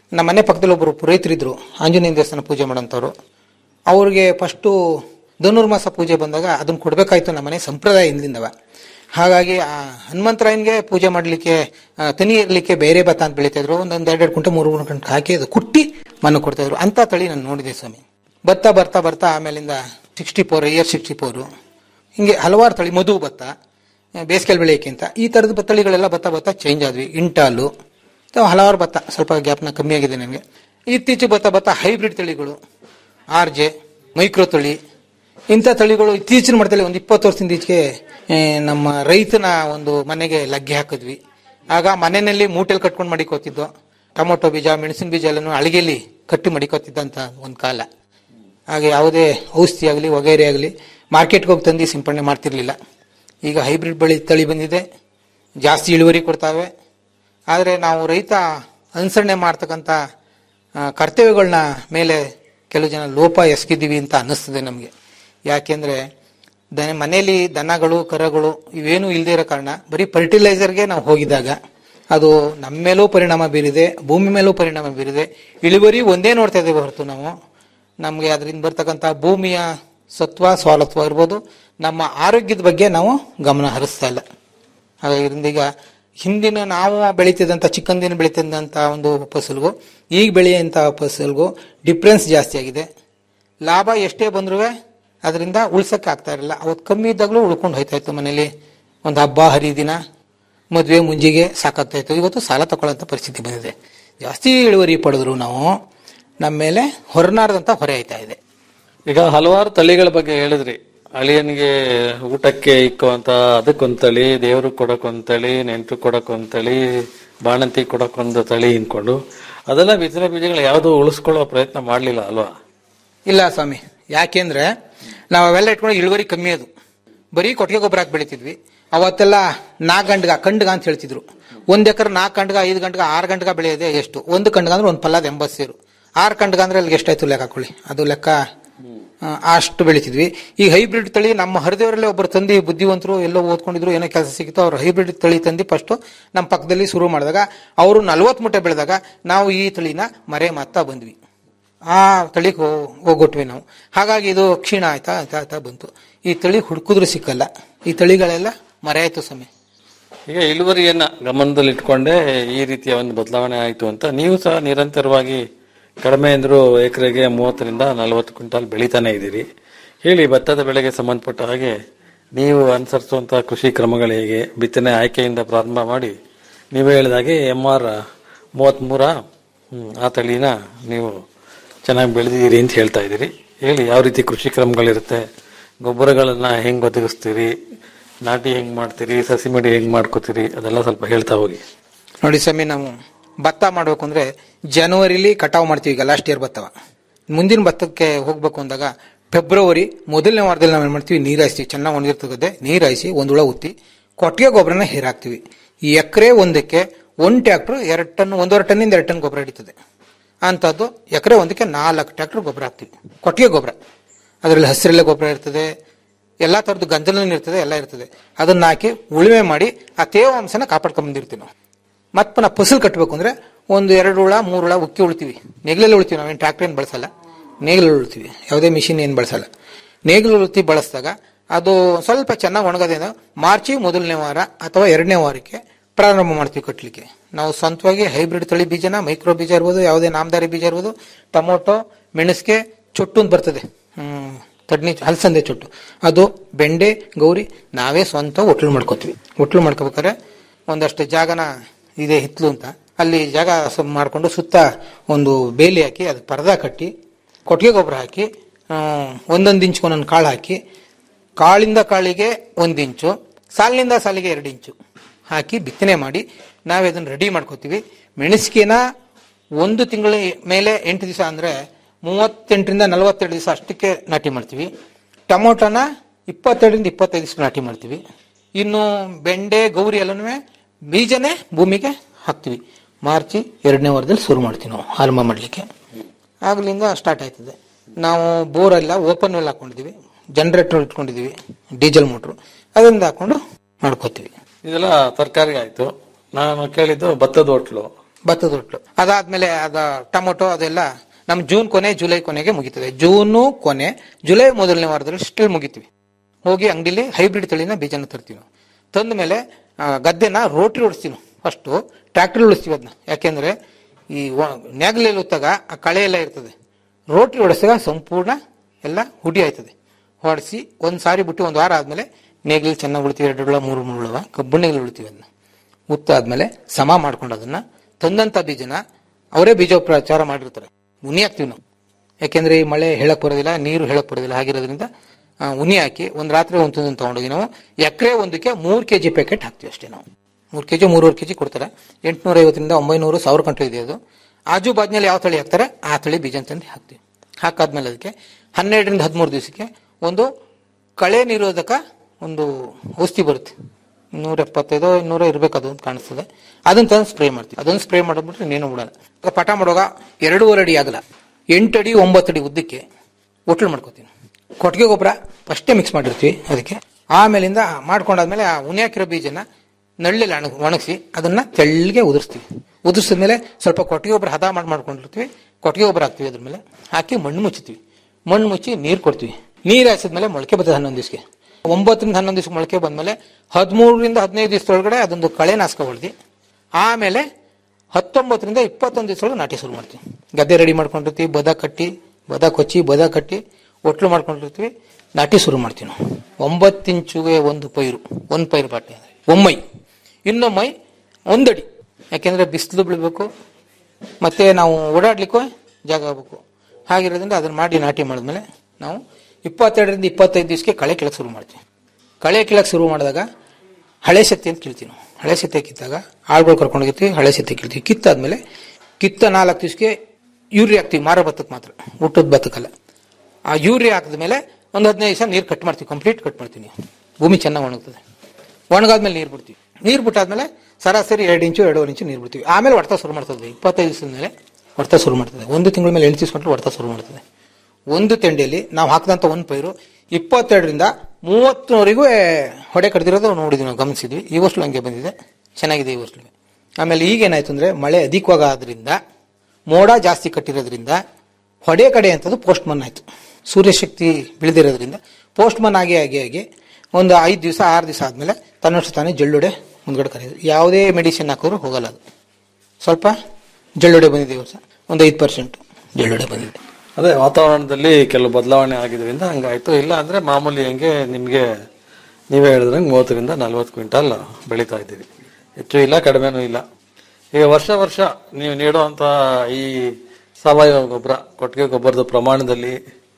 ನಮ್ಮ ಮನೆ ಪಕ್ಕದಲ್ಲಿ ಒಬ್ಬರು ಪುರೋಹಿತರಿದ್ರು ಆಂಜನೇಯ ದೇವಸ್ಥಾನ ಪೂಜೆ ಮಾಡೋಂಥವ್ರು ಅವ್ರಿಗೆ ಫಸ್ಟು ಧನುರ್ಮಾಸ ಪೂಜೆ ಬಂದಾಗ ಅದನ್ನ ಕೊಡಬೇಕಾಯ್ತು ನಮ್ಮ ಮನೆ ಸಂಪ್ರದಾಯ ಹಿಂದಿಂದವ ಹಾಗಾಗಿ ಆ ಹನುಮಂತರಾಯನ್ಗೆ ಪೂಜೆ ಮಾಡಲಿಕ್ಕೆ ತನಿ ಇರಲಿಕ್ಕೆ ಬೇರೆ ಭತ್ತ ಅಂತ ಬೆಳೀತಾ ಇದ್ರು ಒಂದೊಂದು ಎರಡು ಎರಡು ಕುಂಟೆ ಮೂರು ಮೂರು ಗಂಟೆ ಹಾಕಿ ಅದು ಕುಟ್ಟಿ ಮಣ್ಣು ಕೊಡ್ತಾ ಇದ್ರು ಅಂತ ತಳಿ ನಾನು ನೋಡಿದೆ ಸ್ವಾಮಿ ಭತ್ತ ಬರ್ತಾ ಬರ್ತಾ ಆಮೇಲಿಂದ sixty four year sixty four ಹಿಂಗೆ ಹಲವಾರು ತಳಿ ಮಧು ಭತ್ತ ಬೇಸಿಗೆಲ್ ಬೆಳೆಯೋಕ್ಕಿಂತ ಈ ಥರದ ತಳಿಗಳೆಲ್ಲ ಭತ್ತ ಭತ್ತ ಚೇಂಜ್ ಆದ್ವಿ ಇಂಟಾಲು ಅಥವಾ ಹಲವಾರು ಭತ್ತ ಸ್ವಲ್ಪ ಗ್ಯಾಪ್ನ ಕಮ್ಮಿ ಆಗಿದೆ ನನಗೆ ಇತ್ತೀಚೆಗೆ ಭತ್ತ ಭತ್ತ ಹೈಬ್ರಿಡ್ ತಳಿಗಳು ಆರ್ ಜೆ ಮೈಕ್ರೋ ತಳಿ ಇಂಥ ತಳಿಗಳು ಇತ್ತೀಚಿನ ಮಟ್ಟದಲ್ಲಿ ಒಂದು ಇಪ್ಪತ್ತು ವರ್ಷದಿಂದ ಈಚೆಗೆ ಆ, ನಮ್ಮ ರೈತನ ಒಂದು ಮನೆಗೆ ಲಗ್ಗೆ ಹಾಕಿದ್ವಿ ಆಗ ಮನೆಯಲ್ಲಿ ಮೂಟೆಲ್ ಕಟ್ಕೊಂಡು ಮಡಿಕೋತಿದ್ದು ಟೊಮೊಟೊ ಬೀಜ ಮೆಣಸಿನ ಬೀಜ ಎಲ್ಲನೂ ಅಳಿಗೆಯಲ್ಲಿ ಕಟ್ಟಿ ಮಡಿಕೋತಿದ್ದಂಥ ಒಂದು ಕಾಲ ಹಾಗೆ ಯಾವುದೇ ಔಷಧಿ ಆಗಲಿ ವಗೈರೆ ಆಗಲಿ ಮಾರ್ಕೆಟ್ಗೆ ಹೋಗಿ ತಂದು ಸಿಂಪಡಣೆ ಮಾಡ್ತಿರ್ಲಿಲ್ಲ ಈಗ ಹೈಬ್ರಿಡ್ ಬಳಿ ತಳಿ ಬಂದಿದೆ ಜಾಸ್ತಿ ಇಳುವರಿ ಕೊಡ್ತಾವೆ ಆದರೆ ನಾವು ರೈತ ಅನುಸರಣೆ ಮಾಡ್ತಕ್ಕಂಥ ಆ, ಕರ್ತವ್ಯಗಳನ್ನ ಮೇಲೆ ಕೆಲವು ಜನ ಲೋಪ ಎಸಗಿದ್ದೀವಿ ಅಂತ ಅನ್ನಿಸ್ತದೆ ನಮಗೆ ಯಾಕೆಂದ್ರೆ ದನ ಮನೆಯಲ್ಲಿ ದನಗಳು ಕರಗಳು ಇವೇನು ಇಲ್ಲದೆ ಇರೋ ಕಾರಣ ಬರೀ ಫರ್ಟಿಲೈಸರ್ಗೆ ನಾವು ಹೋಗಿದಾಗ ಅದು ನಮ್ಮ ಮೇಲೂ ಪರಿಣಾಮ ಬೀರಿದೆ ಭೂಮಿ ಮೇಲೂ ಪರಿಣಾಮ ಬೀರಿದೆ ಇಳುವರಿ ಒಂದೇ ನೋಡ್ತಾ ಇದ್ದೇವೆ ಹೊರತು ನಾವು ನಮಗೆ ಅದರಿಂದ ಬರ್ತಕ್ಕಂಥ ಭೂಮಿಯ ಸತ್ವ ಸ್ವಾಲತ್ವ ಇರ್ಬೋದು ನಮ್ಮ ಆರೋಗ್ಯದ ಬಗ್ಗೆ ನಾವು ಗಮನ ಹರಿಸ್ತಾ ಇಲ್ಲ ಹಾಗಾಗಿ ಈಗ ಹಿಂದಿನ ನಾವು ಬೆಳೀತಿದ್ದಂಥ ಚಿಕ್ಕಂದಿನ ಬೆಳೀತಿದ್ದಂಥ ಒಂದು ಫಸಲ್ಗೂ ಈಗ ಬೆಳೆಯುವಂಥ ಫಸಲ್ಗೂ ಡಿಫ್ರೆನ್ಸ್ ಜಾಸ್ತಿ ಆಗಿದೆ ಲಾಭ ಎಷ್ಟೇ ಬಂದ್ರೂ ಅದರಿಂದ ಉಳ್ಸಕ್ಕೆ ಆಗ್ತಾ ಇರಲಿಲ್ಲ ಅವತ್ತು ಕಮ್ಮಿ ಇದ್ದಾಗಲೂ ಉಳ್ಕೊಂಡು ಹೋಯ್ತಾ ಇತ್ತು ಮನೇಲಿ ಒಂದು ಹಬ್ಬ ಹರಿದಿನ ಮದುವೆ ಮುಂಜಿಗೆ ಸಾಕಾಗ್ತಾ ಇತ್ತು ಇವತ್ತು ಸಾಲ ತಗೊಳ್ಳೋಂಥ ಪರಿಸ್ಥಿತಿ ಬಂದಿದೆ ಜಾಸ್ತಿ ಇಳುವರಿ ಪಡೆದ್ರು ನಾವು ನಮ್ಮ ಮೇಲೆ ಹೊರನಾರದಂಥ ಹೊರೆ ಆಯ್ತಾ ಇದೆ ಈಗ ಹಲವಾರು ತಳಿಗಳ ಬಗ್ಗೆ ಹೇಳಿದ್ರಿ ಅಳಿಯನಿಗೆ ಊಟಕ್ಕೆ ಇಕ್ಕುವಂತ ಅದಕ್ಕೊಂದ್ ತಳಿ ದೇವ್ರಿಗೆ ಕೊಡಕ್ಕೊಂದ್ ತಳಿ ನೆಂಟರು ಕೊಡಕ್ಕೊಂದ್ ತಳಿ ಬಾಣಂತಿ ಕೊಡಕ್ಕೊಂದು ತಳಿ ಇನ್ಕೊಂಡು ಅದೆಲ್ಲ ಬಿತ್ತನೆ ಬೀಜಗಳು ಯಾವುದು ಉಳಿಸ್ಕೊಳ್ಳೋ ಪ್ರಯತ್ನ ಮಾಡ್ಲಿಲ್ಲ ಅಲ್ವಾ ಇಲ್ಲ ಸ್ವಾಮಿ ಯಾಕೆಂದ್ರೆ ನಾವು ಅವೆಲ್ಲ ಇಟ್ಕೊಂಡು ಇಳುವರಿ ಕಮ್ಮಿ ಅದು ಬರೀ ಕೊಟ್ಟಿಗೆ ಗೊಬ್ಬರ ಹಾಕಿ ಬೆಳಿತಿದ್ವಿ ಅವತ್ತೆಲ್ಲ ನಾಲ್ಕು ಗಂಟೆಗ ಕಂಡ್ಗ ಅಂತ ಹೇಳ್ತಿದ್ರು ಒಂದ್ ಎಕರೆ ನಾಲ್ಕು ಗಂಟೆಗ ಐದು ಗಂಟೆಗ ಆರು ಗಂಟೆಗ ಬೆಳೆಯೋದೇ ಎಷ್ಟು ಒಂದು ಕಂಡ್ಗ ಅಂದ್ರೆ ಒಂದು ಪಲ್ಲದ ಎಂಬತ್ತು ಸೇರು ಆರು ಕಂಡ್ಗ ಅಂದ್ರೆ ಅಲ್ಲಿಗೆ ಎಷ್ಟಾಯ್ತು ಲೆಕ್ಕ ಹಾಕೊಳ್ಳಿ ಅದು ಲೆಕ್ಕ ಆ, ಅಷ್ಟು ಬೆಳಿತಿದ್ವಿ ಈ ಹೈಬ್ರಿಡ್ ತಳಿ ನಮ್ಮ ಹರಿದೇವರಲ್ಲೇ ಒಬ್ಬರು ತಂದಿ ಬುದ್ಧಿವಂತರು ಎಲ್ಲೋ ಓದ್ಕೊಂಡಿದ್ರು ಏನೋ ಕೆಲಸ ಸಿಕ್ಕಿತ್ತು ಅವ್ರು ಹೈಬ್ರಿಡ್ ತಳಿ ತಂದು ಫಸ್ಟ್ ನಮ್ಮ ಪಕ್ಕದಲ್ಲಿ ಶುರು ಮಾಡಿದಾಗ ಅವರು ನಲ್ವತ್ತು ಮೂಟೆ ಬೆಳೆದಾಗ ನಾವು ಈ ತಳಿನ ಮರೆ ಮಾತಾ ಬಂದ್ವಿ ಆ ತಳಿಗೆ ಹೋ- ಹೋಗ್ಬಿಟ್ವಿ ನಾವು ಹಾಗಾಗಿ ಇದು ಕ್ಷೀಣ ಆಯ್ತಾ ಆಯ್ತಾ ಆಯ್ತಾ ಬಂತು ಈ ತಳಿ ಹುಡುಕಿದ್ರು ಸಿಕ್ಕಲ್ಲ ಈ ತಳಿಗಳೆಲ್ಲ ಮರೆಯಾಯ್ತು ಸಮಯ ಈಗ ಇಳುವರಿಯನ್ನ ಗಮನದಲ್ಲಿ ಇಟ್ಕೊಂಡೇ ಈ ರೀತಿಯ ಒಂದು ಬದಲಾವಣೆ ಆಯಿತು ಅಂತ ನೀವು ಸಹ ನಿರಂತರವಾಗಿ ಕಡಿಮೆ ಅಂದ್ರೂ ಎಕರೆಗೆ ಮೂವತ್ತರಿಂದ ನಲವತ್ತು ಕ್ವಿಂಟಾಲ್ ಬೆಳಿತಾನೆ ಇದ್ದೀರಿ ಹೇಳಿ ಭತ್ತದ ಬೆಳೆಗೆ ಸಂಬಂಧಪಟ್ಟ ಹಾಗೆ ನೀವು ಅನುಸರಿಸುವಂತ ಕೃಷಿ ಕ್ರಮಗಳು ಹೇಗೆ ಬಿತ್ತನೆ ಆಯ್ಕೆಯಿಂದ ಪ್ರಾರಂಭ ಮಾಡಿ ನೀವು ಹೇಳಿದಾಗೆ ಎಂ ಆರ್ ಮೂವತ್ಮೂರ ಹ್ಮ್, ಆ ತಳಿನ ನೀವು ಚೆನ್ನಾಗಿ ಬೆಳೆದಿದ್ದೀರಿ ಅಂತ ಹೇಳ್ತಾ ಇದ್ದೀರಿ ಹೇಳಿ ಯಾವ ರೀತಿ ಕೃಷಿ ಕ್ರಮಗಳಿರುತ್ತೆ ಗೊಬ್ಬರಗಳನ್ನ ಹೆಂಗ್ ಒದಗಿಸ್ತೀರಿ ನಾಟಿ ಹೆಂಗ್ ಮಾಡ್ತೀರಿ ಸಸಿ ಮಡಿ ಹೆಂಗ್ ಮಾಡ್ಕೋತೀರಿ ಅದೆಲ್ಲ ಸ್ವಲ್ಪ ಹೇಳ್ತಾ ಹೋಗಿ ನೋಡಿ ಸ್ವಾಮಿ ನಾವು ಭತ್ತ ಮಾಡ್ಬೇಕು ಅಂದ್ರೆ ಜನವರಿಲಿ ಕಟಾವು ಮಾಡ್ತೀವಿ ಈಗ ಲಾಸ್ಟ್ ಇಯರ್ ಭತ್ತವ ಮುಂದಿನ ಭತ್ತಕ್ಕೆ ಹೋಗ್ಬೇಕು ಅಂದಾಗ ಫೆಬ್ರವರಿ ಮೊದಲನೇ ವಾರದಲ್ಲಿ ನಾವು ಏನ್ ಮಾಡ್ತೀವಿ ನೀರು ಹಾಯಿಸ್ತೀವಿ ಚೆನ್ನಾಗಿ ಒಣಗಿರ್ತದೆ ನೀರು ಹಾಯಿಸಿ ಒಂದು ಹುಳ ಉತ್ತಿ ಕೊಟ್ಟಿಗೆ ಗೊಬ್ಬರನ ಹೇರಾಕ್ತಿವಿ ಈ ಎಕರೆ ಒಂದಕ್ಕೆ ಒಂದು ಟ್ರ್ಯಾಕ್ಟರ್ ಎರಡು ಟನ್ ಒಂದೂವರೆ ಟನ್ನಿಂದ ಎರಡು ಟನ್ ಗೊಬ್ಬರ ಹಿಡಿತದೆ ಅಂಥದ್ದು ಎಕರೆ ಒಂದಕ್ಕೆ ನಾಲ್ಕು ಟ್ರ್ಯಾಕ್ಟರ್ ಗೊಬ್ಬರ ಹಾಕ್ತಿವಿ ಕೊಟ್ಟಿಗೆ ಗೊಬ್ಬರ ಅದರಲ್ಲಿ ಹಸಿರೆಲೆ ಗೊಬ್ಬರ ಇರ್ತದೆ ಎಲ್ಲಾ ತರದ್ದು ಗಂಜಲನೂ ಇರ್ತದೆ ಎಲ್ಲ ಇರ್ತದೆ ಅದನ್ನ ಹಾಕಿ ಉಳುಮೆ ಮಾಡಿ ಆ ತೇವಾಂಶನ ಕಾಪಾಡ್ಕೊಂಡ್ ಬಂದಿರ್ತೀವಿ ನಾವು ಮತ್ತೆ ಪುನಃ ಫಸಲ್ ಕಟ್ಟಬೇಕು ಅಂದ್ರೆ ಒಂದು ಎರಡು ಹುಳ ಮೂರು ಹುಳ ಉಕ್ಕಿ ಉಳ್ತೀವಿ ನೇಗಿಲಲ್ಲಿ ಉಳ್ತೀವಿ ನಾವೇನು ಟ್ರ್ಯಾಕ್ಟರ್ ಏನು ಬಳಸಲ್ಲ ನೇಗಿಲಲ್ಲಿ ಉಳ್ತೀವಿ ಯಾವುದೇ ಮಿಷಿನ್ ಏನು ಬಳಸಲ್ಲ ನೇಗಿಲು ಉಳ್ತಿ ಬಳಸಿದಾಗ ಅದು ಸ್ವಲ್ಪ ಚೆನ್ನಾಗಿ ಒಣಗೋದೇನೋ ಮಾರ್ಚಿ ಮೊದಲನೇ ವಾರ ಅಥವಾ ಎರಡನೇ ವಾರಕ್ಕೆ ಪ್ರಾರಂಭ ಮಾಡ್ತೀವಿ ಕಟ್ಟಲಿಕ್ಕೆ ನಾವು ಸ್ವಂತವಾಗಿ ಹೈಬ್ರಿಡ್ ತಳಿ ಬೀಜನ ಮೈಕ್ರೋ ಬೀಜ ಇರ್ಬೋದು ಯಾವುದೇ ನಾಮದಾರಿ ಬೀಜ ಇರ್ಬೋದು ಟೊಮೊಟೊ ಮೆಣಸಿಗೆ ಚೊಟ್ಟು ಅಂತ ಬರ್ತದೆ ಹ್ಮ್ ತಡ್ನಿ ಹಲಸಂದೆ ಚೊಟ್ಟು ಅದು ಬೆಂಡೆ ಗೌರಿ ನಾವೇ ಸ್ವಂತ ಒಟ್ಲು ಮಾಡ್ಕೋತೀವಿ ಒಟ್ಲು ಮಾಡ್ಕೋಬೇಕಾದ್ರೆ ಒಂದಷ್ಟು ಜಾಗನ ಇದೆ ಹಿತ್ಲು ಅಂತ ಅಲ್ಲಿ ಜಾಗ ಸ- ಮಾಡ್ಕೊಂಡು ಸುತ್ತ ಒಂದು ಬೇಲಿ ಹಾಕಿ ಅದು ಪರ್ದ ಕಟ್ಟಿ ಕೊಟ್ಟಿಗೆ ಗೊಬ್ಬರ ಹಾಕಿ ಹ್ಮ್, ಒಂದೊಂದು ಇಂಚು ಒಂದೊಂದು ಕಾಳು ಹಾಕಿ ಕಾಳಿಂದ ಕಾಳಿಗೆ ಒಂದು ಇಂಚು ಸಾಲಿನಿಂದ ಸಾಲಿಗೆ ಎರಡು ಇಂಚು ಹಾಕಿ ಬಿತ್ತನೆ ಮಾಡಿ ನಾವೇ ಅದನ್ನು ರೆಡಿ ಮಾಡ್ಕೋತೀವಿ ಮೆಣಸಿಗೆನ ಒಂದು ತಿಂಗಳ ಮೇಲೆ ಎಂಟು ದಿವಸ ಅಂದ್ರೆ ಮೂವತ್ತೆಂಟರಿಂದ ನಲವತ್ತೆರಡು ದಿವಸ ಅಷ್ಟಕ್ಕೆ ನಾಟಿ ಮಾಡ್ತೀವಿ ಟೊಮೊಟೊನ ಇಪ್ಪತ್ತೆರಡರಿಂದ ಇಪ್ಪತ್ತೈದು ದಿವಸ ನಾಟಿ ಮಾಡ್ತೀವಿ ಇನ್ನು ಬೆಂಡೆ ಗೌರಿ ಎಲ್ಲನೂ ಬೀಜನೇ ಭೂಮಿಗೆ ಹಾಕ್ತಿವಿ ಮಾರ್ಚಿ ಎರಡನೇ ವಾರದಲ್ಲಿ ಶುರು ಮಾಡ್ತೀವಿ ನಾವು ಆರಂಭ ಮಾಡಲಿಕ್ಕೆ ಆಗ್ಲಿಂದ ಸ್ಟಾರ್ಟ್ ಆಯ್ತದೆ ನಾವು ಬೋರ್ ಎಲ್ಲ ಓಪನ್ ವೆಲ್ ಹಾಕೊಂಡಿದೀವಿ ಜನರೇಟರ್ ಇಟ್ಕೊಂಡಿದೀವಿ ಡೀಸೆಲ್ ಮೋಟ್ರು ಅದರಿಂದ ಹಾಕೊಂಡು ಮಾಡ್ಕೋತೀವಿ ಇದೆಲ್ಲ ತರಕಾರಿ ಆಯ್ತು ನಾನು ಕೇಳಿದ್ದು ಭತ್ತದ ಹೋಟ್ಲು ಭತ್ತದ ರೊಟ್ಲು ಅದಾದ್ಮೇಲೆ ಅದ ಟೊಮೊಟೊ ಅದೆಲ್ಲ ನಮ್ ಜೂನ್ ಕೊನೆ ಜುಲೈ ಕೊನೆಗೆ ಮುಗಿತದೆ ಜೂನು ಕೊನೆ ಜುಲೈ ಮೊದಲನೇ ವಾರದಲ್ಲಿ ಸ್ಟಿಲ್ ಮುಗಿತೀವಿ ಹೋಗಿ ಅಂಗಡಿಲಿ ಹೈಬ್ರಿಡ್ ತಳಿನ ಬೀಜನ ತರ್ತೀವಿ ನಾವು ತಂದ ಮೇಲೆ ಆ, ಗದ್ದೆನ ರೋಟ್ರಿ ಹೊಡಿಸ್ತೀವಿ ನಾವು ಫಸ್ಟು ಟ್ರ್ಯಾಕ್ಟರ್ ಉಳಿಸ್ತೀವಿ ಅದನ್ನ ಯಾಕೆಂದ್ರೆ ಈ ನ್ಯಾಗಲೆಲ್ಲ ಹೊತ್ತಾಗ ಆ ಕಳೆ ಎಲ್ಲ ಇರ್ತದೆ ರೋಟ್ರಿ ಹೊಡೆಸಿದಾಗ ಸಂಪೂರ್ಣ ಎಲ್ಲ ಹುಡಿ ಆಯ್ತದೆ ಹೊಡಿಸಿ ಒಂದ್ ಸಾರಿ ಬಿಟ್ಟು ಒಂದು ವಾರ ಆದ್ಮೇಲೆ ನೇಗಿಲು ಚೆನ್ನಾಗಿ ಉಳಿತೀವಿ ಎರಡು ಹುಳ ಮೂರು ಮುಳುವ ಕಬ್ಬಣಿಗಳು ಉಳಿತೀವಿ ಅದನ್ನ ಉತ್ತಾದ್ಮೇಲೆ ಸಮ ಮಾಡ್ಕೊಂಡು ಅದನ್ನ ತಂದಂತ ಬೀಜನ ಅವರೇ ಬೀಜೋಪಚಾರ ಮಾಡಿರ್ತಾರೆ ಉನಿ ಹಾಕ್ತಿವಿ ನಾವು ಯಾಕೆಂದ್ರೆ ಈ ಮಳೆ ಹೇಳಕ್ ಬರೋದಿಲ್ಲ ನೀರು ಹೇಳಕ್ ಬರೋದಿಲ್ಲ ಹಾಗಿರೋದ್ರಿಂದ ಆ, ಉನಿ ಹಾಕಿ ಒಂದ್ ರಾತ್ರಿ ಒಂದು ತುಂಡು ತಗೊಂಡೋಗಿ ನಾವು ಎಕರೆ ಒಂದಕ್ಕೆ ಮೂರ್ ಕೆಜಿ ಪ್ಯಾಕೆಟ್ ಹಾಕ್ತಿವಿ ಅಷ್ಟೇ ನಾವು ಮೂರ್ ಕೆಜಿ ಮೂರುವರೆ ಕೆಜಿ ಕೊಡ್ತಾರೆ ಎಂಟ್ನೂರ ಐವತ್ತರಿಂದ ಒಂಬೈನೂರು ಸಾವಿರ ಗಂಟೆ ಇದೆ ಅದು ಆಜು ಬಾಜ್ನಲ್ಲಿ ಯಾವ ತಳಿ ಹಾಕ್ತಾರೆ ಆ ತಳಿ ಬೀಜ ಅಂತಂದು ಹಾಕ್ತಿವಿ ಹಾಕಾದ್ಮೇಲೆ ಅದಕ್ಕೆ ಹನ್ನೆರಡರಿಂದ ಹದಿಮೂರು ದಿವಸಕ್ಕೆ ಒಂದು ಕಳೆ ನಿರೋಧಕ ಒಂದು ಔಷಧಿ ಬರುತ್ತೆ ನೂರ ಎಪ್ಪತ್ತೈದು ಇನ್ನೂರ ಇರ್ಬೇಕು ಅದು ಅಂತ ಕಾಣಿಸ್ತದೆ ಅದನ್ನ ತಂದು ಸ್ಪ್ರೇ ಮಾಡ್ತೀವಿ ಅದನ್ನ ಸ್ಪ್ರೇ ಮಾಡಿಬಿಟ್ರೆ ನೀನು ಬಿಡಲ್ಲ ಅದು ಪಟ ಮಾಡುವಾಗ ಎರಡೂವರೆ ಅಡಿ ಆಗಲ್ಲ ಎಂಟು ಅಡಿ ಒಂಬತ್ತು ಅಡಿ ಉದ್ದಕ್ಕೆ ಒಟ್ಲು ಮಾಡ್ಕೋತೀನಿ ಕೊಟ್ಟಿಗೆ ಗೊಬ್ಬರ ಫಸ್ಟೇ ಮಿಕ್ಸ್ ಮಾಡಿರ್ತೀವಿ ಅದಕ್ಕೆ ಆಮೇಲಿಂದ ಮಾಡ್ಕೊಂಡಾದ್ಮೇಲೆ ಆ ಉನಿ ಹಾಕಿರೋ ಬೀಜನ ನಳ್ಳಿಲಿ ಅಣ ಒಣಗಿಸಿ ಅದನ್ನ ತೆಳ್ಳಗೆ ಉದುರಿಸ್ತೀವಿ ಉದುರಿಸಿದ್ಮೇಲೆ ಸ್ವಲ್ಪ ಕೊಟ್ಟಿಗೆ ಗೊಬ್ಬರ ಹದ ಮಾಡಿ ಮಾಡ್ಕೊಂಡಿರ್ತೀವಿ ಕೊಟ್ಟಿಗೆ ಗೊಬ್ಬರ ಹಾಕ್ತೀವಿ ಅದ್ರ ಮೇಲೆ ಹಾಕಿ ಮಣ್ಣು ಮುಚ್ಚುತ್ತೀವಿ ಮಣ್ಣು ಮುಚ್ಚಿ ನೀರು ಕೊಡ್ತೀವಿ ನೀರು ಹಾಸಿದ್ಮೇಲೆ ಮೊಳಕೆ ಬರ್ತದೆ ಹನ್ನೊಂದು ದಿವಸಕ್ಕೆ ಒಂಬತ್ತರಿಂದ ಹನ್ನೊಂದು ದಿವಸ ಮೊಳಕೆ ಬಂದ್ಮೇಲೆ ಹದಿಮೂರರಿಂದ ಹದಿನೈದು ದಿವಸದೊಳಗಡೆ ಅದೊಂದು ಕಳೆ ನಾಸ್ಕ ಹೊಡೆದು ಆಮೇಲೆ ಹತ್ತೊಂಬತ್ತರಿಂದ ಇಪ್ಪತ್ತೊಂದು ದಿವಸದೊಳಗೆ ನಾಟಿ ಶುರು ಮಾಡ್ತೀವಿ ಗದ್ದೆ ರೆಡಿ ಮಾಡ್ಕೊಂಡಿರ್ತೀವಿ ಬದ ಕಟ್ಟಿ ಬದ ಕೊಚ್ಚಿ ಬದ ಕಟ್ಟಿ ಒಟ್ಲು ಮಾಡ್ಕೊಂಡಿರ್ತೀವಿ ನಾಟಿ ಶುರು ಮಾಡ್ತೀವಿ ನಾವು ಒಂಬತ್ತು ಇಂಚುಗೆ ಒಂದು ಪೈರು ಒಂದು ಪೈರು ಬಾಟೆ ಅಂದ್ರೆ ಒಮ್ಮೈ ಇನ್ನೊಮ್ಮೈ ಒಂದಡಿ ಯಾಕೆಂದ್ರೆ ಬಿಸಿಲು ಬೀಳ್ಬೇಕು ಮತ್ತೆ ನಾವು ಓಡಾಡ್ಲಿಕ್ಕೂ ಜಾಗ ಆಗ್ಬೇಕು ಹಾಗಿರೋದ್ರಿಂದ ಅದನ್ನ ಮಾಡಿ ನಾಟಿ ಮಾಡಿದ್ಮೇಲೆ ನಾವು ಇಪ್ಪತ್ತೆರಡರಿಂದ ಇಪ್ಪತ್ತೈದು ದಿವಸಕ್ಕೆ ಕಳೆ ಕೀಳಕ್ಕೆ ಶುರು ಮಾಡ್ತೀವಿ ಕಳೆ ಕೀಳಕ್ಕೆ ಶುರು ಮಾಡಿದಾಗ ಹಳೆ ಸತ್ತಿ ಅಂತ ಕೇಳ್ತೀವಿ ನಾವು ಹಳೆ ಸತ್ತಿ ಕಿತ್ತಾಗ ಆಳ್ಗಳು ಕರ್ಕೊಂಡು ಹೋಗಿರ್ತೀವಿ ಹಳೆ ಸತ್ತಿ ಕೀಳ್ತೀವಿ ಕಿತ್ತಾದ್ಮೇಲೆ ಕಿತ್ತ ನಾಲ್ಕು ದಿವಸಕ್ಕೆ ಯೂರಿಯಾ ಹಾಕ್ತೀವಿ ಮಾರೋ ಭತ್ತಕ್ಕೆ ಮಾತ್ರ ಊಟದ ಭತ್ತಕ್ಕಲ್ಲ ಆ ಯೂರಿಯಾ ಹಾಕಿದ್ಮೇಲೆ ಒಂದು ಹದಿನೈದು ದಿವಸ ನೀರು ಕಟ್ ಮಾಡ್ತೀವಿ ಕಂಪ್ಲೀಟ್ ಕಟ್ ಮಾಡ್ತೀವಿ ಭೂಮಿ ಚೆನ್ನಾಗಿ ಒಣಗ್ತದೆ ಒಣಗಾದ್ಮೇಲೆ ನೀರು ಬಿಡ್ತೀವಿ ನೀರು ಬಿಟ್ಟಾದ್ಮೇಲೆ ಸರಾಸರಿ ಎರಡು ಇಂಚು ಎರಡೂವರೆ ಇಂಚು ನೀರು ಬಿಡ್ತೀವಿ ಆಮೇಲೆ ಹೊಡ್ತಾ ಶುರು ಮಾಡ್ತದೆ ಇಪ್ಪತ್ತೈದು ದಿವಸದ ಮೇಲೆ ಹೊಡ್ತಾ ಶುರು ಮಾಡ್ತದೆ ಒಂದು ತಿಂಗಳ ಮೇಲೆ ಎಂಟು ದಿವಸ ಹೊಡ್ತಾ ಶುರು ಮಾಡ್ತದೆ ಒಂದು ತೆಂಡೆಯಲ್ಲಿ ನಾವು ಹಾಕಿದಂತ ಒಂದು ಪೈರು ಇಪ್ಪತ್ತೆರಡರಿಂದ ಮೂವತ್ತರವರೆಗೂ ಹೊಡೆ ಕಡ್ದಿರೋದು ನೋಡಿದ್ವಿ ನಾವು ಗಮನಿಸಿದ್ವಿ ಈ ವರ್ಷಲು ಹಂಗೆ ಬಂದಿದೆ ಚೆನ್ನಾಗಿದೆ ಈ ವರ್ಷಲು ಆಮೇಲೆ ಈಗ ಏನಾಯ್ತು ಅಂದ್ರೆ ಮಳೆ ಅಧಿಕವಾಗೋದ್ರಿಂದ ಮೋಡ ಜಾಸ್ತಿ ಕಟ್ಟಿರೋದ್ರಿಂದ ಹೊಡೆ ಕಡೆ ಅಂತದ್ದು ಪೋಸ್ಟ್ ಮನ್ ಆಯ್ತು ಸೂರ್ಯಶಕ್ತಿ ಬೆಳೆದಿರೋದ್ರಿಂದ ಪೋಸ್ಟ್ ಮನ್ ಆಗಿ ಆಗಿ ಆಗಿ ಒಂದು ಐದು ದಿವಸ ಆರು ದಿವಸ ಆದ್ಮೇಲೆ ತನ್ನಷ್ಟು ತಾನೇ ಜಳ್ಳೊಡೆ ಮುಂದ್ಗಡೆ ಕರೆಯೋದು ಯಾವುದೇ ಮೆಡಿಸಿನ್ ಹಾಕಿದ್ರು ಹೋಗಲ್ಲ ಅದು ಸ್ವಲ್ಪ ಜಳ್ಳೊಡೆ ಬಂದಿದೆ ಈ ವರ್ಷ ಒಂದು ಐದು ಪರ್ಸೆಂಟ್ ಜಳ್ಳೊಡೆ ಬಂದಿದೆ ಅದೇ ವಾತಾವರಣದಲ್ಲಿ ಕೆಲವು ಬದಲಾವಣೆ ಆಗಿದ್ರಿಂದ ಹಂಗಾಯ್ತು ಇಲ್ಲ ಅಂದ್ರೆ ಮಾಮೂಲಿ ಹಂಗೆ ನಿಮ್ಗೆ ನೀವೇ ಹೇಳಿದ್ರಂಗೆ ಮೂವತ್ತರಿಂದ ನಲ್ವತ್ತು ಕ್ವಿಂಟಲ್ ಬೆಳೀತಾ ಇದ್ದೀವಿ ಹೆಚ್ಚು ಇಲ್ಲ ಕಡಿಮೆನೂ ಇಲ್ಲ ಈಗ ವರ್ಷ ವರ್ಷ ನೀವು ನೀಡುವಂತ ಈ ಸಾವಯವ ಗೊಬ್ಬರ ಕೊಟ್ಟಿಗೆ ಗೊಬ್ಬರದ ಪ್ರಮಾಣದಲ್ಲಿ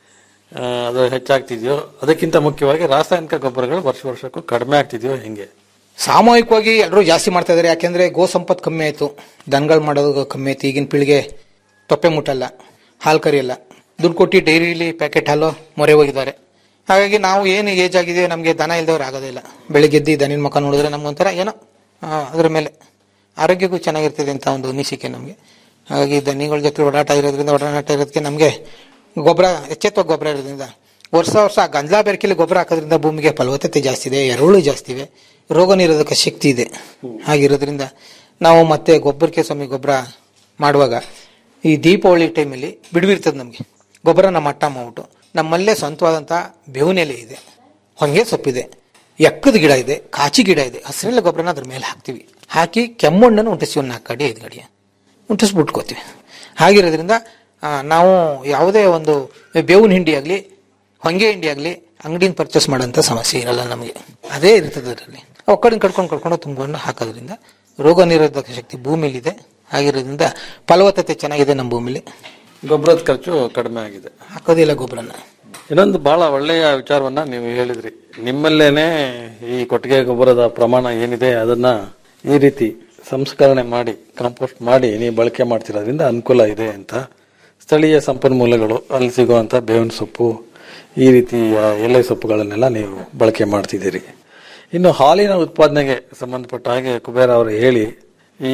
ಆ, ಅದು ಹೆಚ್ಚಾಗ್ತಿದೆಯೋ ಅದಕ್ಕಿಂತ ಮುಖ್ಯವಾಗಿ ರಾಸಾಯನಿಕ ಗೊಬ್ಬರಗಳು ವರ್ಷ ವರ್ಷಕ್ಕೂ ಕಡಿಮೆ ಆಗ್ತಿದೆಯೋ ಹೆಂಗೆ ಸಾಮೂಹಿಕವಾಗಿ ಎಲ್ಲರೂ ಜಾಸ್ತಿ ಮಾಡ್ತಾ ಇದಾರೆ ಯಾಕೆಂದ್ರೆ ಗೋ ಸಂಪತ್ತು ಕಮ್ಮಿ ಆಯ್ತು ದನಗಳು ಮಾಡೋದು ಕಮ್ಮಿ ಆಯ್ತು ಈಗಿನ ಪೀಳಿಗೆ ತೊಪ್ಪೆ ಮುಟ್ಟಲ್ಲ ಹಾಲು ಕರಿಯಲ್ಲ ದುಡ್ಡು ಕೊಟ್ಟು ಡೈರಿಲಿ ಪ್ಯಾಕೆಟ್ ಹಾಲು ಮೊರೆ ಹೋಗಿದ್ದಾರೆ ಹಾಗಾಗಿ ನಾವು ಏನು ಏಜ್ ಆಗಿದೆ ನಮಗೆ ದನ ಇಲ್ದವ್ರು ಆಗೋದಿಲ್ಲ ಬೆಳಿಗ್ಗೆ ಎದ್ದು ದನಿನ ಮುಖ ನೋಡಿದ್ರೆ ನಮ್ಗೊಂಥರ ಏನೋ ಆ, ಅದ್ರ ಮೇಲೆ ಆರೋಗ್ಯಕ್ಕೂ ಚೆನ್ನಾಗಿರ್ತದೆ ಅಂತ ಒಂದು ಅನಿಸಿಕೆ ನಮಗೆ ಹಾಗಾಗಿ ದನಿಗಳ ಜೊತೆ ಓಡಾಟ ಇರೋದ್ರಿಂದ ಒಡನಾಟ ಇರೋದಕ್ಕೆ ನಮಗೆ ಗೊಬ್ಬರ ಎಚ್ಚೆತ್ತುವ ಗೊಬ್ಬರ ಇರೋದ್ರಿಂದ ವರ್ಷ ವರ್ಷ ಗಂಜಲ ಬೆರಕೆಲಿ ಗೊಬ್ಬರ ಹಾಕೋದ್ರಿಂದ ಭೂಮಿಗೆ ಫಲವತ್ತತೆ ಜಾಸ್ತಿ ಇದೆ ಎರೆಹುಳು ಜಾಸ್ತಿ ಇವೆ ರೋಗ ನಿರೋಧಕ ಶಕ್ತಿ ಇದೆ ಹಾಗಿರೋದ್ರಿಂದ ನಾವು ಮತ್ತೆ ಗೊಬ್ಬರಕ್ಕೆ ಸ್ವಾಮಿ ಗೊಬ್ಬರ ಮಾಡುವಾಗ ಈ ದೀಪಾವಳಿ ಟೈಮಲ್ಲಿ ಬಿಡುವಿರ್ತದೆ ನಮಗೆ ಗೊಬ್ಬರನ ಮಟ್ಟ ಮಾಡ್ಬಿಟ್ಟು ನಮ್ಮಲ್ಲೇ ಸ್ವಂತವಾದಂಥ ಬೇವಿನೆಲೆ ಇದೆ ಹೊಂಗೆ ಸೊಪ್ಪಿದೆ ಎಕ್ಕದ ಗಿಡ ಇದೆ ಕಾಚಿ ಗಿಡ ಇದೆ ಹಸಿರೆಲ್ಲ ಗೊಬ್ಬರನ ಅದ್ರ ಮೇಲೆ ಹಾಕ್ತಿವಿ ಹಾಕಿ ಕೆಮ್ಮಣ್ಣನ್ನು ಉಂಟಿಸ್ತೀವಿ ಒಂದು ನಾಲ್ಕು ಗಾಡಿ ಐದು ಗಾಡಿ ಉಂಟಿಸ್ಬಿಟ್ಕೋತೀವಿ ಹಾಗಿರೋದ್ರಿಂದ ಆ, ನಾವು ಯಾವುದೇ ಒಂದು ಬೇವಿನ ಹಿಂಡಿ ಆಗಲಿ ಹೊಂಗೆ ಹಿಂಡಿ ಆಗಲಿ ಅಂಗಡಿಯಿಂದ ಪರ್ಚೇಸ್ ಮಾಡೋಂಥ ಸಮಸ್ಯೆ ಇರಲ್ಲ ನಮಗೆ ಅದೇ ಇರ್ತದೆ ಅದರಲ್ಲಿ ಒಕ್ಕಡಿನ ಕಡ್ಕೊಂಡು ಕಡ್ಕೊಂಡು ತುಂಬಿಕೊಂಡು ಹಾಕೋದ್ರಿಂದ ರೋಗ ನಿರೋಧಕ ಶಕ್ತಿ ಭೂಮಿಲಿದೆ ಹಾಗಿರೋದ್ರಿಂದ ಫಲವತ್ತತೆ ಚೆನ್ನಾಗಿದೆ ನಮ್ಮ ಭೂಮಿಲಿ ಗೊಬ್ಬರದ ಖರ್ಚು ಕಡಿಮೆ ಆಗಿದೆ ಹಾಕೋದಿಲ್ಲ ಗೊಬ್ಬರನ ಇನ್ನೊಂದು ಬಹಳ ಒಳ್ಳೆಯ ವಿಚಾರವನ್ನ ನೀವು ಹೇಳಿದ್ರಿ ನಿಮ್ಮಲ್ಲೇನೆ ಈ ಕೊಟ್ಟಿಗೆ ಗೊಬ್ಬರದ ಪ್ರಮಾಣ ಏನಿದೆ ಅದನ್ನ ಈ ರೀತಿ ಸಂಸ್ಕರಣೆ ಮಾಡಿ ಕಾಂಪೋಸ್ಟ್ ಮಾಡಿ ನೀವು ಬಳಕೆ ಮಾಡ್ತಿರೋದ್ರಿಂದ ಅನುಕೂಲ ಇದೆ ಅಂತ ಸ್ಥಳೀಯ ಸಂಪನ್ಮೂಲಗಳು ಅಲ್ಲಿ ಸಿಗುವಂತ ಬೇವಿನ ಸೊಪ್ಪು ಈ ರೀತಿಯ ಎಲೆ ಸೊಪ್ಪುಗಳನ್ನೆಲ್ಲ ನೀವು ಬಳಕೆ ಮಾಡ್ತಿದ್ದೀರಿ ಇನ್ನು ಹಾಲಿನ ಉತ್ಪಾದನೆಗೆ ಸಂಬಂಧಪಟ್ಟ ಹಾಗೆ ಕುಬೇರ ಅವರು ಹೇಳಿ ಈ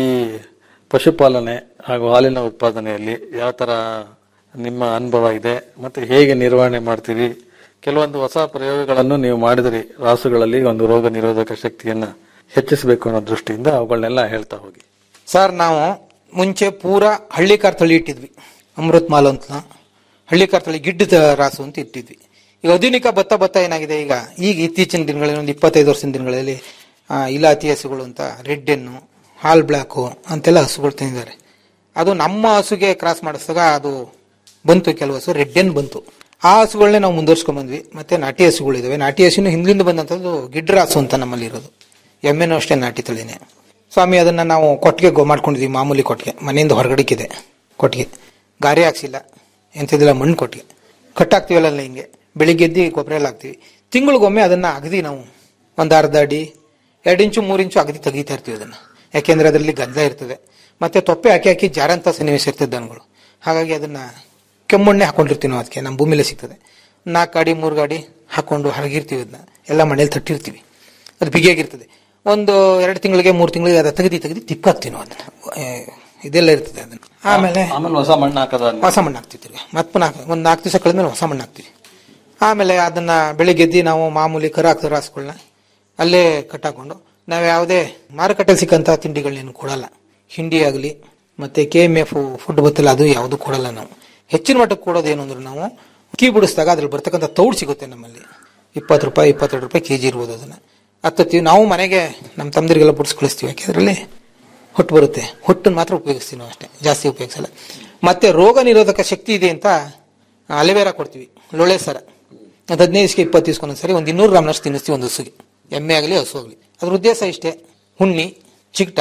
ಪಶುಪಾಲನೆ ಹಾಗೂ ಹಾಲಿನ ಉತ್ಪಾದನೆಯಲ್ಲಿ ಯಾವ ತರ ನಿಮ್ಮ ಅನುಭವ ಇದೆ ಮತ್ತೆ ಹೇಗೆ ನಿರ್ವಹಣೆ ಮಾಡ್ತೀರಿ ಕೆಲವೊಂದು ಹೊಸ ಪ್ರಯೋಗಗಳನ್ನು ನೀವು ಮಾಡಿದ್ರಿ ರಾಸುಗಳಲ್ಲಿ ಒಂದು ರೋಗ ನಿರೋಧಕ ಶಕ್ತಿಯನ್ನ ಹೆಚ್ಚಿಸಬೇಕು ಅನ್ನೋ ದೃಷ್ಟಿಯಿಂದ ಅವುಗಳನ್ನೆಲ್ಲ ಹೇಳ್ತಾ ಹೋಗಿ ಸರ್ ನಾವು ಮುಂಚೆ ಪೂರಾ ಹಳ್ಳಿಕಾರ್ ತಳಿ ಇಟ್ಟಿದ್ವಿ ಅಮೃತ್ ಮಾಲ್ ಅಂತ ಹಳ್ಳಿಕಾರ್ ತಳಿ ಗಿಡ್ಡ ರಾಸು ಅಂತ ಇಟ್ಟಿದ್ವಿ ಈಗ ಆಧುನಿಕ ಭತ್ತ ಭತ್ತ ಏನಾಗಿದೆ ಈಗ ಈಗ ಇತ್ತೀಚಿನ ದಿನಗಳಲ್ಲಿ ಒಂದು ಇಪ್ಪತ್ತೈದು ವರ್ಷದ ದಿನಗಳಲ್ಲಿ ಆ, ಇಲಾತಿ ಹಸುಗಳು ಅಂತ ರೆಡ್ ಎನ್ನು ಹಾಲ್ ಬ್ಲ್ಯಾಕು ಅಂತೆಲ್ಲ ಹಸುಗಳು ತಂದಿದ್ದಾರೆ ಅದು ನಮ್ಮ ಹಸುಗೆ ಕ್ರಾಸ್ ಮಾಡಿಸಿದಾಗ ಅದು ಬಂತು ಕೆಲವು ಹಸು ರೆಡ್ ಎನ್ ಬಂತು ಆ ಹಸುಗಳನ್ನೇ ನಾವು ಮುಂದುವರ್ಸ್ಕೊಂಡ್ ಬಂದ್ವಿ ಮತ್ತೆ ನಾಟಿ ಹಸುಗಳಿದಾವೆ ನಾಟಿ ಹಸುನು ಹಿಂದಿಂದ ಬಂದಂಥದ್ದು ಗಿಡ್ಡ ರಾಸು ಅಂತ ನಮ್ಮಲ್ಲಿ ಇರೋದು ಎಮ್ಮೆನೂ ಅಷ್ಟೇ ನಾಟಿ ತಳಿನೇ ಸ್ವಾಮಿ ಅದನ್ನ ನಾವು ಕೊಟ್ಟಿಗೆ ಗೋ ಮಾಡ್ಕೊಂಡಿದ್ವಿ ಮಾಮೂಲಿ ಕೊಟ್ಟಿಗೆ ಮನೆಯಿಂದ ಹೊರಗಡೆಕ್ಕಿದೆ ಕೊಟ್ಟಿಗೆ ಗಾರೆ ಹಾಕ್ಸಿಲ್ಲ ಎಂಥದಿಲ್ಲ ಮಣ್ಣು ಕೊಟ್ಟಿಗೆ ಕಟ್ಟಾಕ್ತಿವಲ್ಲ ಹಿಂಗೆ ಬೆಳಿಗ್ಗೆ ಎದ್ದು ಗೊಬ್ಬರ ಎಲ್ಲ ಹಾಕ್ತಿವಿ ತಿಂಗಳಿಗೊಮ್ಮೆ ಅದನ್ನ ಅಗದಿ ನಾವು ಒಂದು ಅರ್ಧ ಅಡಿ ಎರಡು ಇಂಚು ಮೂರು ಇಂಚು ಅಗದಿ ತೆಗಿತಾ ಇರ್ತೀವಿ ಅದನ್ನ ಯಾಕೆಂದ್ರೆ ಅದರಲ್ಲಿ ಗಂಧ ಇರ್ತದೆ ಮತ್ತೆ ತೊಪ್ಪೆ ಹಾಕಿ ಹಾಕಿ ಜಾರಂತ ಸನ್ನಿವೇಶ ಇರ್ತದೆ ದನಗಳು ಹಾಗಾಗಿ ಅದನ್ನ ಕೆಮ್ಮಣ್ಣೆ ಹಾಕೊಂಡಿರ್ತೀವಿ ನಾವು ಅದಕ್ಕೆ ನಮ್ಮ ಭೂಮಿಲೇ ಸಿಗ್ತದೆ ನಾಲ್ಕು ಗಾಡಿ ಮೂರು ಗಾಡಿ ಹಾಕೊಂಡು ಹರಗಿರ್ತೀವಿ ಅದನ್ನ ಎಲ್ಲ ಮನೇಲಿ ತಟ್ಟಿರ್ತೀವಿ ಅದು ಬಿಗಿಯಾಗಿರ್ತದೆ ಒಂದು ಎರಡು ತಿಂಗಳಿಗೆ ಮೂರು ತಿಂಗಳಿಗೆ ಅದ ತೆಗೆದು ತೆಗೆದು ತಿಪ್ಪಾಕ್ತೀವಿ ನಾವು ಅದನ್ನ ಏ, ಇದೆಲ್ಲ ಇರ್ತದೆ ಅದನ್ನ ಆಮೇಲೆ ಆಮೇಲೆ ಹೊಸ ಮಣ್ಣು ಹಾಕದ ಹೊಸ ಮಣ್ಣು ಹಾಕ್ತಿವಿ ತಿರ್ಗಾ ಮತ್ತೆ ನಾಲ್ಕು ಒಂದು ನಾಲ್ಕು ದಿವಸ ಕಳೆದ್ಮೇಲೆ ಹೊಸ ಮಣ್ಣು ಹಾಕ್ತಿವಿ ಆಮೇಲೆ ಅದನ್ನ ಬೆಳಿಗ್ಗೆ ಎದ್ದು ನಾವು ಮಾಮೂಲಿ ಕರ ಹಾಕ್ತಾರೆ ರಾಸುಗಳನ್ನ ಅಲ್ಲೇ ಕಟ್ಟಾಕೊಂಡು ನಾವು ಯಾವುದೇ ಮಾರುಕಟ್ಟೆ ಸಿಕ್ಕಂತ ತಿಂಡಿಗಳನ್ನೇನು ಕೊಡಲ್ಲ ಹಿಂಡಿ ಆಗಲಿ ಮತ್ತೆ ಕೆ ಎಮ್ ಎಫ್ ಫುಡ್ ಬತ್ತಲ್ಲ ಅದು ಯಾವುದು ಕೊಡಲ್ಲ ನಾವು ಹೆಚ್ಚಿನ ಮಟ್ಟಕ್ಕೆ ಕೊಡೋದು ಏನು ಅಂದ್ರೆ ನಾವು ಕೀ ಬಿಡಿಸಿದಾಗ ಅದ್ರಲ್ಲಿ ಬರ್ತಕ್ಕಂಥ ತೌಡು ಸಿಗುತ್ತೆ ನಮ್ಮಲ್ಲಿ ಇಪ್ಪತ್ತು ರೂಪಾಯಿ ಇಪ್ಪತ್ತೆರಡು ರೂಪಾಯಿ ಕೆಜಿ ಇರ್ಬೋದು ಅದನ್ನ ಹತ್ತತ್ತೀವಿ ನಾವು ಮನೆಗೆ ನಮ್ಮ ತಮ್ಮದಿರಿಗೆಲ್ಲ ಬಿಡಿಸಿ ಕಳಿಸ್ತೀವಿ ಯಾಕೆ ಅದರಲ್ಲಿ ಹೊಟ್ಟು ಬರುತ್ತೆ ಹೊಟ್ಟನ್ನು ಮಾತ್ರ ಉಪಯೋಗಿಸ್ತೀವಿ ನಾವು ಅಷ್ಟೇ ಜಾಸ್ತಿ ಉಪಯೋಗಿಸಲ್ಲ ಮತ್ತೆ ರೋಗ ನಿರೋಧಕ ಶಕ್ತಿ ಇದೆ ಅಂತ ಅಲೆವೇರಾ ಕೊಡ್ತೀವಿ ಲೊಳೆ ಸರ ಅದು ಹದಿನೈದು ದಿವಸಕ್ಕೆ ಇಪ್ಪತ್ತು ದಿವಸಕ್ಕೆ ಸರಿ ಒಂದು ಇನ್ನೂರು ಗ್ರಾಮ್ನಷ್ಟು ತಿನ್ನಿಸ್ತೀವಿ ಒಂದು ಹಸುಗೆ ಎಮ್ಮೆ ಆಗಲಿ ಹಸು ಆಗಲಿ ಅದ್ರ ಉದ್ದೇಶ ಇಷ್ಟೇ ಹುಣ್ಣಿ ಚಿಕ್ಟ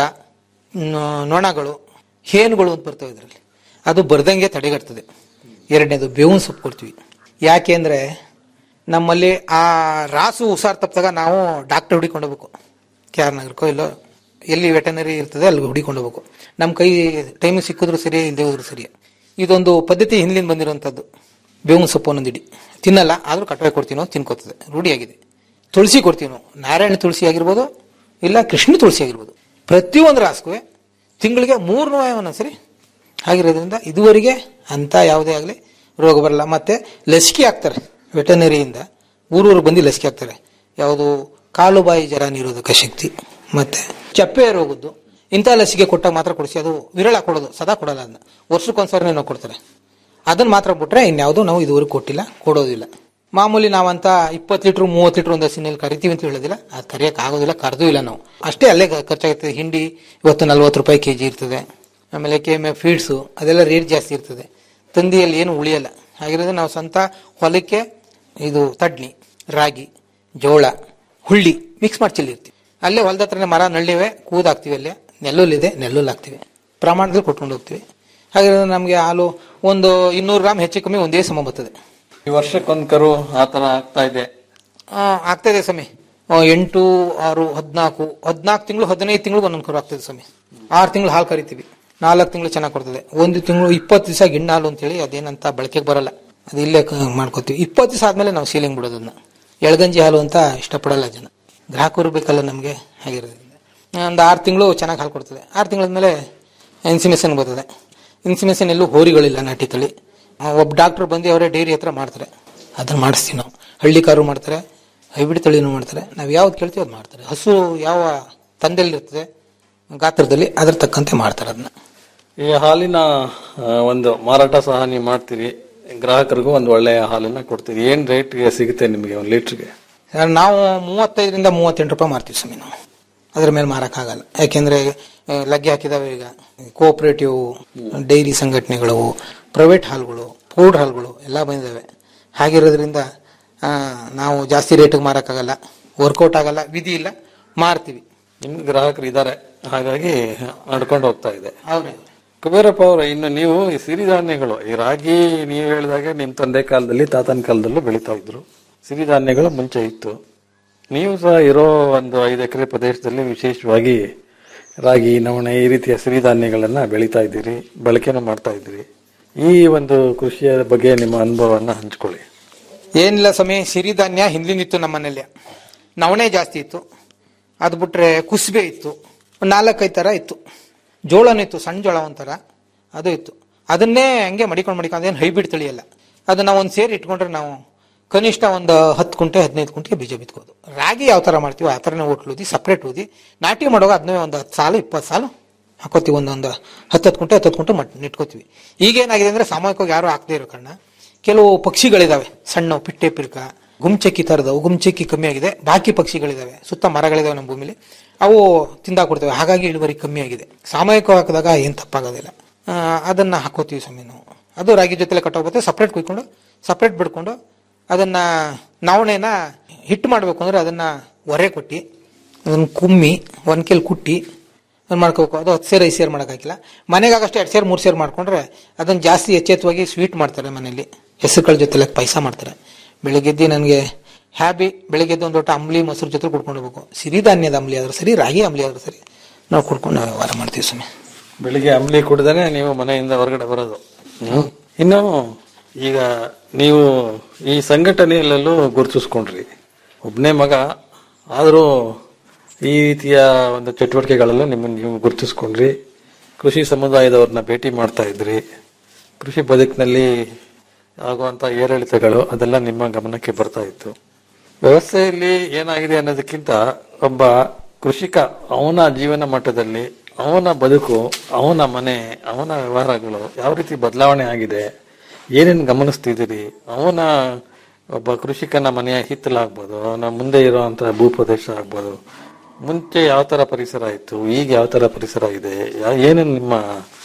ನೊ- ನೊಣಗಳು ಹೇನುಗಳು ಅಂತ ಬರ್ತವೆ ಇದರಲ್ಲಿ ಅದು ಬರ್ದಂಗೆ ತಡೆಗಟ್ತದೆ ಎರಡನೇದು ಬೇವಿನ ಸೊಪ್ಪು ಕೊಡ್ತೀವಿ ಯಾಕೆ ಅಂದ್ರೆ ನಮ್ಮಲ್ಲಿ ಆ ರಾಸು ಹುಷಾರ್ ತಪ್ಪಿದಾಗ ನಾವು ಡಾಕ್ಟರ್ ಹುಡಿಕೊಂಡು ಹೋಗ್ಬೇಕು ಕೆ ಆರ್ ನಗರಕ್ಕೋ ಇಲ್ಲೋ ಎಲ್ಲಿ ವೆಟನರಿ ಇರ್ತದೆ ಅಲ್ಲಿ ಹುಡಿಕೊಂಡು ಹೋಗ್ಬೇಕು ನಮ್ಮ ಕೈ ಟೈಮ್ ಸಿಕ್ಕಿದ್ರು ಸರಿ ಇಲ್ಲದೆ ಹೋದ್ರು ಸರಿ ಇದೊಂದು ಪದ್ಧತಿ ಹಿಂದಿನ ಬಂದಿರುವಂಥದ್ದು ಬೇವಿನ ಸೊಪ್ಪು ಒಂದೊಂದು ಇಡಿ ತಿನ್ನಲ್ಲ ಆದ್ರೂ ಕಟ್ಟವೆ ಕೊಡ್ತೀವಿ ನಾವು ತಿನ್ಕೋತದೆ ರೂಢಿಯಾಗಿದೆ ತುಳಸಿ ಕೊಡ್ತೀವಿ ನಾವು ನಾರಾಯಣ ತುಳಸಿ ಆಗಿರ್ಬೋದು ಇಲ್ಲ ಕೃಷ್ಣ ತುಳಸಿ ಆಗಿರ್ಬೋದು ಪ್ರತಿಯೊಂದು ರಾಸ್ಗೂ ತಿಂಗಳಿಗೆ ಮೂರು ನೋವು ಒಂದೊಂದ್ಸರಿ ಆಗಿರೋದ್ರಿಂದ ಇದುವರೆಗೆ ಅಂತ ಯಾವುದೇ ಆಗಲಿ ರೋಗ ಬರಲ್ಲ ಮತ್ತೆ ಲಸಿಕೆ ಹಾಕ್ತಾರೆ ವೆಟನರಿಯಿಂದ ಊರೂರು ಬಂದು ಲಸಿಕೆ ಹಾಕ್ತಾರೆ ಯಾವುದು ಕಾಲುಬಾಯಿ ಜರ ನಿರೋಧಕ ಶಕ್ತಿ ಮತ್ತೆ ಚಪ್ಪೆ ರೋಗದ್ದು ಇಂಥ ಲಸಿಕೆ ಕೊಟ್ಟಾಗ ಮಾತ್ರ ಕೊಡಿಸಿ ಅದು ವಿರಳ ಕೊಡೋದು ಸದಾ ಕೊಡಲ್ಲ ಅದನ್ನ ವರ್ಷಕ್ಕೊಂದ್ಸರಿ ನಾವು ಕೊಡ್ತಾರೆ ಅದನ್ನ ಮಾತ್ರ ಬಿಟ್ರೆ ಇನ್ಯಾವುದು ನಾವು ಇದುವರೆಗೆ ಕೊಟ್ಟಿಲ್ಲ ಕೊಡೋದಿಲ್ಲ ಮಾಮೂಲಿ ನಾವಂತ ಇಪ್ಪತ್ತು ಲೀಟ್ರ್ ಮೂವತ್ತು ಲೀಟ್ರ್ ಒಂದು ಹಸಿನಲ್ಲಿ ಕರಿತೀವಿ ಅಂತ ಹೇಳೋದಿಲ್ಲ ಅದು ಕರಿಯಕ್ಕೆ ಆಗೋದಿಲ್ಲ ಕರೆದೂ ಇಲ್ಲ ನಾವು ಅಷ್ಟೇ ಅಲ್ಲೇ ಕ- ಖರ್ಚಾಗಿರ್ತದೆ ಹಿಂಡಿ ಇವತ್ತು ನಲ್ವತ್ತು ರೂಪಾಯಿ ಕೆ ಜಿ ಇರ್ತದೆ ಆಮೇಲೆ ಕೆ ಎಮ್ ಎಫ್ ಫೀಡ್ಸು ಅದೆಲ್ಲ ರೇಟ್ ಜಾಸ್ತಿ ಇರ್ತದೆ ತಂದಿಯಲ್ಲಿ ಏನು ಉಳಿಯಲ್ಲ ಹಾಗಿರೋದ್ರೆ ನಾವು ಸ್ವಂತ ಹೊಲಕ್ಕೆ ಇದು ತಡ್ನಿ ರಾಗಿ ಜೋಳ ಹುಳ್ಳಿ ಮಿಕ್ಸ್ ಮಾಡಿ ಚೆಲ್ಲಿರ್ತೀವಿ ಅಲ್ಲೇ ಹೊಲದ ಹತ್ರನೇ ಮರ ನಳ್ಳಿವೆ ಕೂದಾಕ್ತಿವಿ ಅಲ್ಲೇ ನೆಲ್ಲುಲ್ಲಿದೆ ನೆಲ್ಲುಲ್ಲಿ ಹಾಕ್ತಿವಿ ಪ್ರಮಾಣದಲ್ಲಿ ಕೊಟ್ಕೊಂಡು ಹೋಗ್ತೀವಿ ಹಾಗಿರೋದ್ರೆ ನಮಗೆ ಹಾಲು ಒಂದು ಇನ್ನೂರು ಗ್ರಾಮ್ ಹೆಚ್ಚು ಕಮ್ಮಿ ಒಂದೇ ಸಮ ಬರ್ತದೆ ಈ ವರ್ಷಕ್ಕೊಂದ್ ಕರು ಆ ತರ ಆಗ್ತಾ ಇದೆ ಆ, ಆಗ್ತಾ ಇದೆ ಸ್ವಾಮಿ ಆ, ಎಂಟು ಆರು ಹದಿನಾಲ್ಕು ಹದಿನಾಲ್ಕು ತಿಂಗಳು ಹದಿನೈದು ತಿಂಗಳು ಒಂದೊಂದು ಕರು ಆಗ್ತದೆ ಸ್ವಾಮಿ ಆರು ತಿಂಗಳು ಹಾಲು ಕರಿತೀವಿ ನಾಲ್ಕು ತಿಂಗಳು ಚೆನ್ನಾಗಿ ಕೊಡ್ತದೆ ಒಂದು ತಿಂಗಳು ಇಪ್ಪತ್ತು ದಿವಸ ಗಿಣ್ಣ ಹಾಲು ಅಂತೇಳಿ ಅದೇನಂತ ಬಳಕೆಗೆ ಬರಲ್ಲ ಅದು ಇಲ್ಲೇ ಕ- ಮಾಡ್ಕೋತೀವಿ ಇಪ್ಪತ್ತು ದಿವಸ ಆದ್ಮೇಲೆ ನಾವು ಸೀಲಿಂಗ್ ಬಿಡೋದನ್ನ ಎಳಗಂಜಿ ಹಾಲು ಅಂತ ಇಷ್ಟಪಡಲ್ಲ ಜನ ಗ್ರಾಹಕರು ಬೇಕಲ್ಲ ನಮಗೆ ಹಾಗಿರೋದ್ರಿಂದ ಒಂದು ಆರು ತಿಂಗಳು ಚೆನ್ನಾಗಿ ಹಾಲು ಕೊಡ್ತದೆ ಆರು ತಿಂಗಳಾದ್ಮೇಲೆ ಇನ್ಸಿಮೇಷನ್ ಬರ್ತದೆ ಇನ್ಸಿಮೇಷನ್ ಎಲ್ಲೂ ಹೋರಿಗಳಿಲ್ಲ ನಾಟಿ ತಳಿ ಆ, ಒಬ್ಬ ಡಾಕ್ಟರ್ ಬಂದು ಅವರೇ ಡೈರಿ ಹತ್ರ ಮಾಡ್ತಾರೆ ಅದನ್ನ ಮಾಡಿಸ್ತೀವಿ ನಾವು ಹಳ್ಳಿ ಕಾರು ಮಾಡ್ತಾರೆ ಹೈಬ್ರಿಡ್ ತಳಿನೂ ಮಾಡ್ತಾರೆ ನಾವು ಯಾವ್ದು ಕೇಳ್ತೀವಿ ಅದು ಮಾಡ್ತಾರೆ ಹಸು ಯಾವ ತಂದೆಯಲ್ಲಿ ಇರ್ತದೆ ಗಾತ್ರದಲ್ಲಿ ಅದ್ರ ತಕ್ಕಂತೆ ಮಾಡ್ತಾರೆ ಅದನ್ನ ಈ ಹಾಲಿನ ಆ, ಒಂದು ಮಾರಾಟ ಸಹ ನೀವು ಮಾಡ್ತೀರಿ ಗ್ರಾಹಕರಿಗೂ ಒಂದು ಒಳ್ಳೆಯ ಹಾಲನ್ನ ಕೊಡ್ತೀರಿ ಏನ್ ರೇಟ್ಗೆ ಸಿಗುತ್ತೆ ನಿಮಗೆ ಒಂದು ಲೀಟರ್ಗೆ ಸರ್, ನಾವು ಮೂವತ್ತೈದರಿಂದ ಮೂವತ್ತೆಂಟು ರೂಪಾಯಿ ಮಾರ್ತೀವಿ ಸ್ವಾಮಿ ನಾವು ಅದ್ರ ಮೇಲೆ ಮಾರಕ್ಕಾಗಲ್ಲ ಯಾಕೆಂದ್ರೆ ಆ, ಲಗ್ಗೆ ಹಾಕಿದಾವೆ ಈಗ ಕೋಆಪರೇಟಿವ್ ಡೈರಿ ಸಂಘಟನೆಗಳು ಪ್ರೈವೇಟ್ ಹಾಲ್ಗಳು ಪೌಡ್ ಹಾಲ್ಗಳು ಎಲ್ಲ ಬಂದಿದ್ದಾವೆ ಹಾಗಿರೋದ್ರಿಂದ ಆ, ನಾವು ಜಾಸ್ತಿ ರೇಟಿಗೆ ಮಾರಕ್ಕಾಗಲ್ಲ ವರ್ಕೌಟ್ ಆಗಲ್ಲ ವಿಧಿ ಇಲ್ಲ ಮಾರ್ತೀವಿ ನಿಮ್ಗೆ ಗ್ರಾಹಕರು ಇದ್ದಾರೆ ಹಾಗಾಗಿ ನಡ್ಕೊಂಡು ಹೋಗ್ತಾ ಇದೆ ಹೌದು ಕುಬೇರಪ್ಪ ಅವರು ಇನ್ನು ನೀವು ಈ ಸಿರಿಧಾನ್ಯಗಳು ಈ ರಾಗಿ ನೀವು ಹೇಳಿದಾಗೆ ನಿಮ್ ತಂದೆ ಕಾಲದಲ್ಲಿ ತಾತನ ಕಾಲದಲ್ಲೂ ಬೆಳೀತಾ ಇದ್ರು ಸಿರಿಧಾನ್ಯಗಳು ಮುಂಚೆ ಇತ್ತು ನೀವು ಸಹ ಇರೋ ಒಂದು ಐದು ಎಕರೆ ಪ್ರದೇಶದಲ್ಲಿ ವಿಶೇಷವಾಗಿ ರಾಗಿ ನವಣೆ ಈ ರೀತಿಯ ಸಿರಿಧಾನ್ಯಗಳನ್ನ ಬೆಳೀತಾ ಇದ್ದೀರಿ ಬಳಕೆನೂ ಮಾಡ್ತಾ ಇದ್ದೀರಿ ಈ ಒಂದು ಕೃಷಿಯ ಬಗ್ಗೆ ನಿಮ್ಮ ಅನುಭವವನ್ನ ಹಂಚ್ಕೊಳ್ಳಿ ಏನಿಲ್ಲ ಸ್ವಾಮಿ ಸಿರಿಧಾನ್ಯ ಹಿಂದಿನಿತ್ತು ನಮ್ಮ ಮನೇಲಿ ನವಣೆ ಜಾಸ್ತಿ ಇತ್ತು ಅದು ಬಿಟ್ರೆ ಕುಸ್ಬೆ ಇತ್ತು ಒಂದು ನಾಲ್ಕೈದು ಥರ ಇತ್ತು ಜೋಳನೂ ಇತ್ತು ಸಣ್ಣ ಜೋಳ ಒಂಥರ ಅದು ಇತ್ತು ಅದನ್ನೇ ಹಂಗೆ ಮಡಿಕೊಂಡು ಮಡಿಕೊಂಡು ಅದೇನು ಹೈಬ್ರಿಡ್ ತಳಿಯಲ್ಲ ಅದನ್ನ ಒಂದು ಸೇರಿ ಇಟ್ಕೊಂಡ್ರೆ ನಾವು ಕನಿಷ್ಠ ಒಂದು ಹತ್ತು ಕುಂಟೆ ಹದಿನೈದು ಕುಂಟೆ ಬೀಜ ಬಿತ್ಕೋದು ರಾಗಿ ಯಾವ ಥರ ಮಾಡ್ತೀವಿ ಆ ಥರನೇ ಒಟ್ಟು ಊದಿ ಸಪ್ರೇಟ್ ಊದಿ ನಾಟಿ ಮಾಡುವಾಗ ಅದನ್ನೇ ಒಂದು ಹತ್ತು ಸಾಲು ಇಪ್ಪತ್ತು ಸಾಲು ಹಾಕೋತೀವಿ ಒಂದೊಂದು ಹತ್ತತ್ತು ಕುಂಟೆ ಹತ್ತತ್ತು ಕುಂಟೆ ಮಟ್ ಇಟ್ಕೋತೀವಿ ಈಗೇನಾಗಿದೆ ಅಂದ್ರೆ ಸಾಮೂಹಿಕವಾಗಿ ಯಾರು ಹಾಕದೇ ಇರೋ ಕಾರಣ ಕೆಲವು ಪಕ್ಷಿಗಳಿದಾವೆ ಸಣ್ಣ ಪಿಟ್ಟೆ ಪಿರ್ಕ ಗುಮ್ಚಕ್ಕಿ ತರದವು ಗುಮ್ಚಕ್ಕಿ ಕಮ್ಮಿ ಆಗಿದೆ ಬಾಕಿ ಪಕ್ಷಿಗಳಿದಾವೆ ಸುತ್ತ ಮರಗಳಿದಾವೆ ನಮ್ಮ ಭೂಮಿಲಿ ಅವು ತಿಂದಾಕೊಡ್ತವೆ ಹಾಗಾಗಿ ಇಳುವರಿ ಕಮ್ಮಿ ಆಗಿದೆ ಸಾಮೂಹಿಕ ಹಾಕಿದಾಗ ಏನ್ ತಪ್ಪಾಗೋದಿಲ್ಲ ಆ, ಅದನ್ನ ಹಾಕೋತೀವಿ ಸ್ವಾಮಿ ನಾವು ಅದು ರಾಗಿ ಜೊತೆಲೆ ಕಟ್ಟೋಗುತ್ತೆ ಸಪ್ರೇಟ್ ಕುಯ್ಕೊಂಡು ಸಪ್ರೇಟ್ ಬಿಡ್ಕೊಂಡು ಅದನ್ನ ನವಣೆನ ಹಿಟ್ಟು ಮಾಡಬೇಕು ಅಂದ್ರೆ ಅದನ್ನ ಒರೆ ಕೊಟ್ಟು ಅದನ್ನ ಕುಮ್ಮಿ ಒನ್ಕೆಲ್ ಕುಟ್ಟಿ ಅದನ್ನ ಮಾಡ್ಕೋಬೇಕು ಅದು ಹತ್ತು ಸೇರು ಐದು ಸೇರು ಮಾಡೋಕ್ಕಾಗಿಲ್ಲ ಮನೆಗೆ ಆಗಷ್ಟು ಎರಡು ಸೇರು ಮೂರು ಸೇರು ಮಾಡ್ಕೊಂಡ್ರೆ ಅದನ್ನ ಜಾಸ್ತಿ ಎಚ್ಚೆತ್ತವಾಗಿ ಸ್ವೀಟ್ ಮಾಡ್ತಾರೆ ಮನೆಯಲ್ಲಿ ಹೆಸರುಗಳ ಜೊತೆಲೆ ಪಾಯಸ ಮಾಡ್ತಾರೆ ಬೆಳಿಗ್ಗೆದ್ದು ನನಗೆ ಹ್ಯಾಬಿ ಬೆಳಿಗ್ಗೆದ್ದು ಒಂದು ದೊಡ್ಡ ಅಂಬ್ಲಿ ಮೊಸರು ಜೊತೆ ಕುಡ್ಕೊಂಡು ಹೋಗ್ಬೇಕು ಸಿರಿಧಾನ್ಯದ ಅಂಬ್ಲಿ ಆದ್ರೂ ಸರಿ ರಾಗಿ ಅಂಬ್ಲಿ ಆದ್ರೂ ಸರಿ ನಾವು ಕುಡ್ಕೊಂಡು ನಾವು ವ್ಯವಹಾರ ಮಾಡ್ತೀವಿ ಸ್ವಾಮಿ ಬೆಳಿಗ್ಗೆ ಅಂಬ್ಲಿ ಕುಡ್ದೇನೆ ನೀವು ಮನೆಯಿಂದ ಹೊರಗಡೆ ಬರೋದು ಹ್ಮ್. ಇನ್ನು ಈಗ ನೀವು ಈ ಸಂಘಟನೆಯಲ್ಲೆಲ್ಲೂ ಗುರುತಿಸ್ಕೊಂಡ್ರಿ ಒಬ್ಬನೇ ಮಗ ಆದರೂ ಈ ರೀತಿಯ ಒಂದು ಚಟುವಟಿಕೆಗಳಲ್ಲೂ ನಿಮ್ಮನ್ನು ನೀವು ಗುರುತಿಸ್ಕೊಂಡ್ರಿ ಕೃಷಿ ಸಮುದಾಯದವ್ರನ್ನ ಭೇಟಿ ಮಾಡ್ತಾ ಇದ್ರಿ ಕೃಷಿ ಬದುಕಿನಲ್ಲಿ ಆಗುವಂತ ಏರಿಳಿತಗಳು ಅದೆಲ್ಲ ನಿಮ್ಮ ಗಮನಕ್ಕೆ ಬರ್ತಾ ಇತ್ತು ವ್ಯವಸ್ಥೆಯಲ್ಲಿ ಏನಾಗಿದೆ ಅನ್ನೋದಕ್ಕಿಂತ ಒಬ್ಬ ಕೃಷಿಕ ಅವನ ಜೀವನ ಮಟ್ಟದಲ್ಲಿ ಅವನ ಬದುಕು ಅವನ ಮನೆ ಅವನ ವ್ಯವಹಾರಗಳು ಯಾವ ರೀತಿ ಬದಲಾವಣೆ ಆಗಿದೆ ಏನೇನು ಗಮನಿಸ್ತಿದ್ದೀರಿ ಅವನ ಒಬ್ಬ ಕೃಷಿಕನ ಮನೆಯ ಹಿತ್ತಲಾಗ್ಬೋದು ಅವನ ಮುಂದೆ ಇರುವಂತಹ ಭೂಪ್ರದೇಶ ಆಗ್ಬೋದು ಮುಂಚೆ ಯಾವ ತರ ಪರಿಸರ ಇತ್ತು ಈಗ ಯಾವ ತರ ಪರಿಸರ ಇದೆ ಯಾ- ಏನೇನು ನಿಮ್ಮ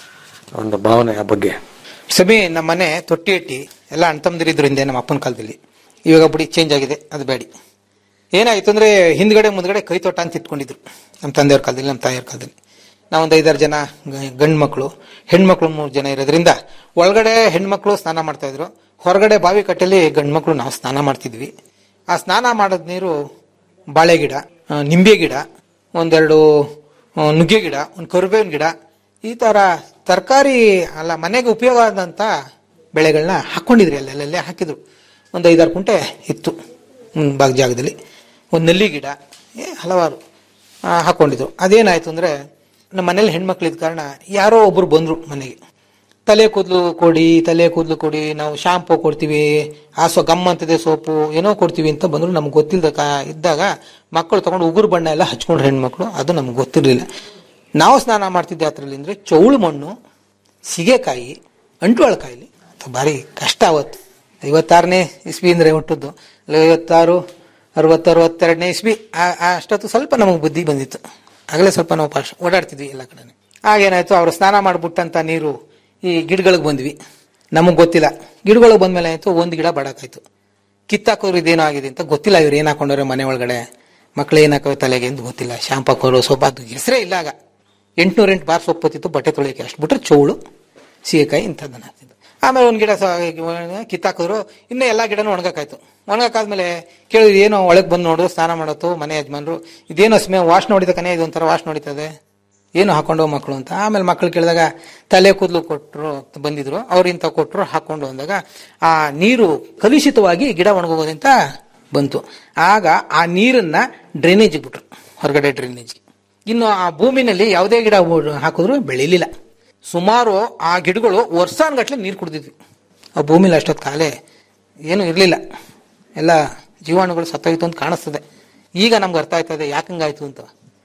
ಒಂದು ಭಾವನೆ ಆ ಬಗ್ಗೆ ಸಮಿ ನಮ್ಮ ಮನೆ ತೊಟ್ಟಿ ಇಟ್ಟಿ ಎಲ್ಲ ಅಣ್ತಂದಿರಿದ್ರು ಹಿಂದೆ ನಮ್ಮ ಅಪ್ಪನ ಕಾಲದಲ್ಲಿ ಇವಾಗ ಬಿಡಿ ಚೇಂಜ್ ಆಗಿದೆ ಅದು ಬೇಡಿ ಏನಾಯ್ತು ಅಂದ್ರೆ ಹಿಂದ್ಗಡೆ ಮುಂದ್ಗಡೆ ಕೈ ತೋಟ ಅಂತ ಇಟ್ಕೊಂಡಿದ್ರು ನಮ್ಮ ತಂದೆಯವ್ರ ಕಾಲದಲ್ಲಿ ನಮ್ಮ ತಾಯಿಯವ್ರ ಕಾಲದಲ್ಲಿ ನಾವೊಂದು ಐದಾರು ಜನ ಗ- ಗಂಡು ಮಕ್ಕಳು ಹೆಣ್ಮಕ್ಳು ಮೂರು ಜನ ಇರೋದ್ರಿಂದ ಒಳಗಡೆ ಹೆಣ್ಮಕ್ಳು ಸ್ನಾನ ಮಾಡ್ತಾ ಇದ್ರು ಹೊರಗಡೆ ಬಾವಿ ಕಟ್ಟೆಲಿ ಗಂಡು ಮಕ್ಕಳು ನಾವು ಸ್ನಾನ ಮಾಡ್ತಿದ್ವಿ ಆ ಸ್ನಾನ ಮಾಡೋದ್ ನೀರು ಬಾಳೆ ಗಿಡ ಆ, ನಿಂಬೆ ಗಿಡ ಒಂದೆರಡು ಆ, ನುಗ್ಗೆ ಗಿಡ ಒಂದು ಕರಿಬೇವಿನ ಗಿಡ ಈ ತರ ತರಕಾರಿ ಅಲ್ಲ ಮನೆಗೆ ಉಪಯೋಗ ಆದಂತ ಬೆಳೆಗಳನ್ನ ಹಾಕೊಂಡಿದ್ರಿ ಅಲ್ಲೆಲ್ಲೇ ಹಾಕಿದ್ರು ಒಂದು ಐದಾರು ಕುಂಟೆ ಇತ್ತು ಬಾಗ್ ಜಾಗದಲ್ಲಿ ಒಂದು ನೆಲ್ಲಿ ಗಿಡ ಏ ಹಲವಾರು ಆ, ಹಾಕೊಂಡಿದ್ರು ಅದೇನಾಯ್ತು ಅಂದ್ರೆ ನಮ್ಮ ಮನೇಲಿ ಹೆಣ್ಮಕ್ಳು ಇದ್ದ ಕಾರಣ ಯಾರೋ ಒಬ್ರು ಬಂದ್ರು ಮನೆಗೆ ತಲೆ ಕೂದಲು ಕೊಡಿ ತಲೆ ಕೂದಲು ಕೊಡಿ ನಾವು ಶಾಂಪೂ ಕೊಡ್ತೀವಿ ಆ ಸೊ ಗಮ್ ಅಂತಿದೆ ಸೋಪು ಏನೋ ಕೊಡ್ತೀವಿ ಅಂತ ಬಂದ್ರು ನಮ್ಗೆ ಗೊತ್ತಿಲ್ದ ಕಾ- ಇದ್ದಾಗ ಮಕ್ಕಳು ತಗೊಂಡು ಉಗುರು ಬಣ್ಣ ಎಲ್ಲ ಹಚ್ಕೊಂಡ್ರು ಹೆಣ್ಮಕ್ಳು ಅದು ನಮ್ಗೆ ಗೊತ್ತಿರಲಿಲ್ಲ ನಾವು ಸ್ನಾನ ಮಾಡ್ತಿದ್ದೆ ಅದ್ರಲ್ಲಿ ಅಂದ್ರೆ ಚೌಳು ಮಣ್ಣು ಸಿಗೆಕಾಯಿ ಅಂಟುವಳಕಾಯಿಲಿ ಅದು ಭಾರಿ ಕಷ್ಟ ಅವತ್ತು ಐವತ್ತಾರನೇ ಇಸ್ವಿ ಅಂದ್ರೆ ಹುಟ್ಟದ್ದು ಐವತ್ತಾರು ಅರವತ್ತು ಅರವತ್ತೆರಡನೇ ಇಸ್ವಿ ಆ- ಆ ಅಷ್ಟೊತ್ತು ಸ್ವಲ್ಪ ನಮಗೆ ಬುದ್ಧಿ ಬಂದಿತ್ತು ಆಗಲೇ ಸ್ವಲ್ಪ ನಾವು ಪಾಶ ಓಡಾಡ್ತಿದ್ವಿ ಎಲ್ಲ ಕಡೆ ಆಗೇನಾಯ್ತು ಅವ್ರು ಸ್ನಾನ ಮಾಡ್ಬಿಟ್ಟಂತ ನೀರು ಈ ಗಿಡಗಳಿಗೆ ಬಂದ್ವಿ ನಮಗ್ ಗೊತ್ತಿಲ್ಲ ಗಿಡಗಳಿಗೆ ಬಂದ್ಮೇಲೆ ಆಯ್ತು ಒಂದು ಗಿಡ ಬಡಕಾಯ್ತು ಕಿತ್ತಾಕೋರು ಇದೇನೋ ಆಗಿದೆ ಅಂತ ಗೊತ್ತಿಲ್ಲ ಇವ್ರು ಏನ್ ಹಾಕೊಂಡವ್ರೆ ಮನೆ ಒಳಗಡೆ ಮಕ್ಳು ಏನ್ ಹಾಕೋ ತಲೆಗೆ ಅಂತ ಗೊತ್ತಿಲ್ಲ ಶಾಂಪ್ ಹಾಕೋರು ಸೊಪ್ಪು ಅದು ಹೆಸರೇ ಇಲ್ಲ ಆಗ ಎಂಟ್ನೂರ ಎಂಟು ಬಾರ್ ಸೊಪ್ಪು ಹೊತ್ತಿತ್ತು ಬಟ್ಟೆ ತೊಳಿಯಕ್ಕೆ ಅಷ್ಟು ಬಿಟ್ರೆ ಚೌಳು ಸೀಗೆಕಾಯಿ ಇಂಥದ್ದನ್ನ ಹಾಕ್ತಿದ್ದು ಆಮೇಲೆ ಒಂದ್ ಗಿಡ ಸ- ಕಿತ್ತಾಕಿದ್ರು ಇನ್ನು ಎಲ್ಲಾ ಗಿಡನೂ ಒಣಗಕ್ಕಾಯ್ತು ಒಣಗಕ್ಕಾದ್ಮೇಲೆ ಕೇಳಿದ್ರು ಏನೋ ಒಳಗ್ ಬಂದು ನೋಡು ಸ್ನಾನ ಮಾಡತ್ತು ಮನೆ ಯಜಮಾನ್ರು ಇದೇನೋ ಸ್ಮೇ ವಾಶ್ ನೋಡಿದ ಕನೆ ಇದೊಂಥರ ವಾಶ್ ನೋಡಿತದೆ ಏನು ಹಾಕೊಂಡು ಮಕ್ಕಳು ಅಂತ ಆಮೇಲೆ ಮಕ್ಕಳು ಕೇಳಿದಾಗ ತಲೆ ಕೂದಲು ಕೊಟ್ಟರು ಬಂದಿದ್ರು ಅವ್ರು ಇಂಥ ಕೊಟ್ಟರು ಹಾಕೊಂಡು ಅಂದಾಗ ಆ ನೀರು ಕಲುಷಿತವಾಗಿ ಗಿಡ ಒಣಗೋಗೋದಂತ ಬಂತು ಆಗ ಆ ನೀರನ್ನ ಡ್ರೈನೇಜ್ ಬಿಟ್ರು ಹೊರಗಡೆ ಡ್ರೈನೇಜ್ ಇನ್ನು ಆ ಭೂಮಿನಲ್ಲಿ ಯಾವುದೇ ಗಿಡ ಊ- ಹಾಕಿದ್ರು ಬೆಳೀಲಿಲ್ಲ ಸುಮಾರು ಆ ಗಿಡಗಳು ವರ್ಷಾನ್ಗಟ್ಲೆ ನೀರು ಕುಡ್ದಿದ್ವಿ ಆ ಭೂಮಿಲಿ ಅಷ್ಟೊತ್ತು ಕಾಲೇ ಏನು ಇರಲಿಲ್ಲ ಎಲ್ಲ ಜೀವಾಣುಗಳು ಸತ್ತೋಯ್ತು ಅಂತ ಕಾಣಿಸ್ತದೆ ಈಗ ನಮ್ಗೆ ಅರ್ಥ ಆಯ್ತದೆ ಯಾಕಂಗಾಯ್ತು ಅಂತ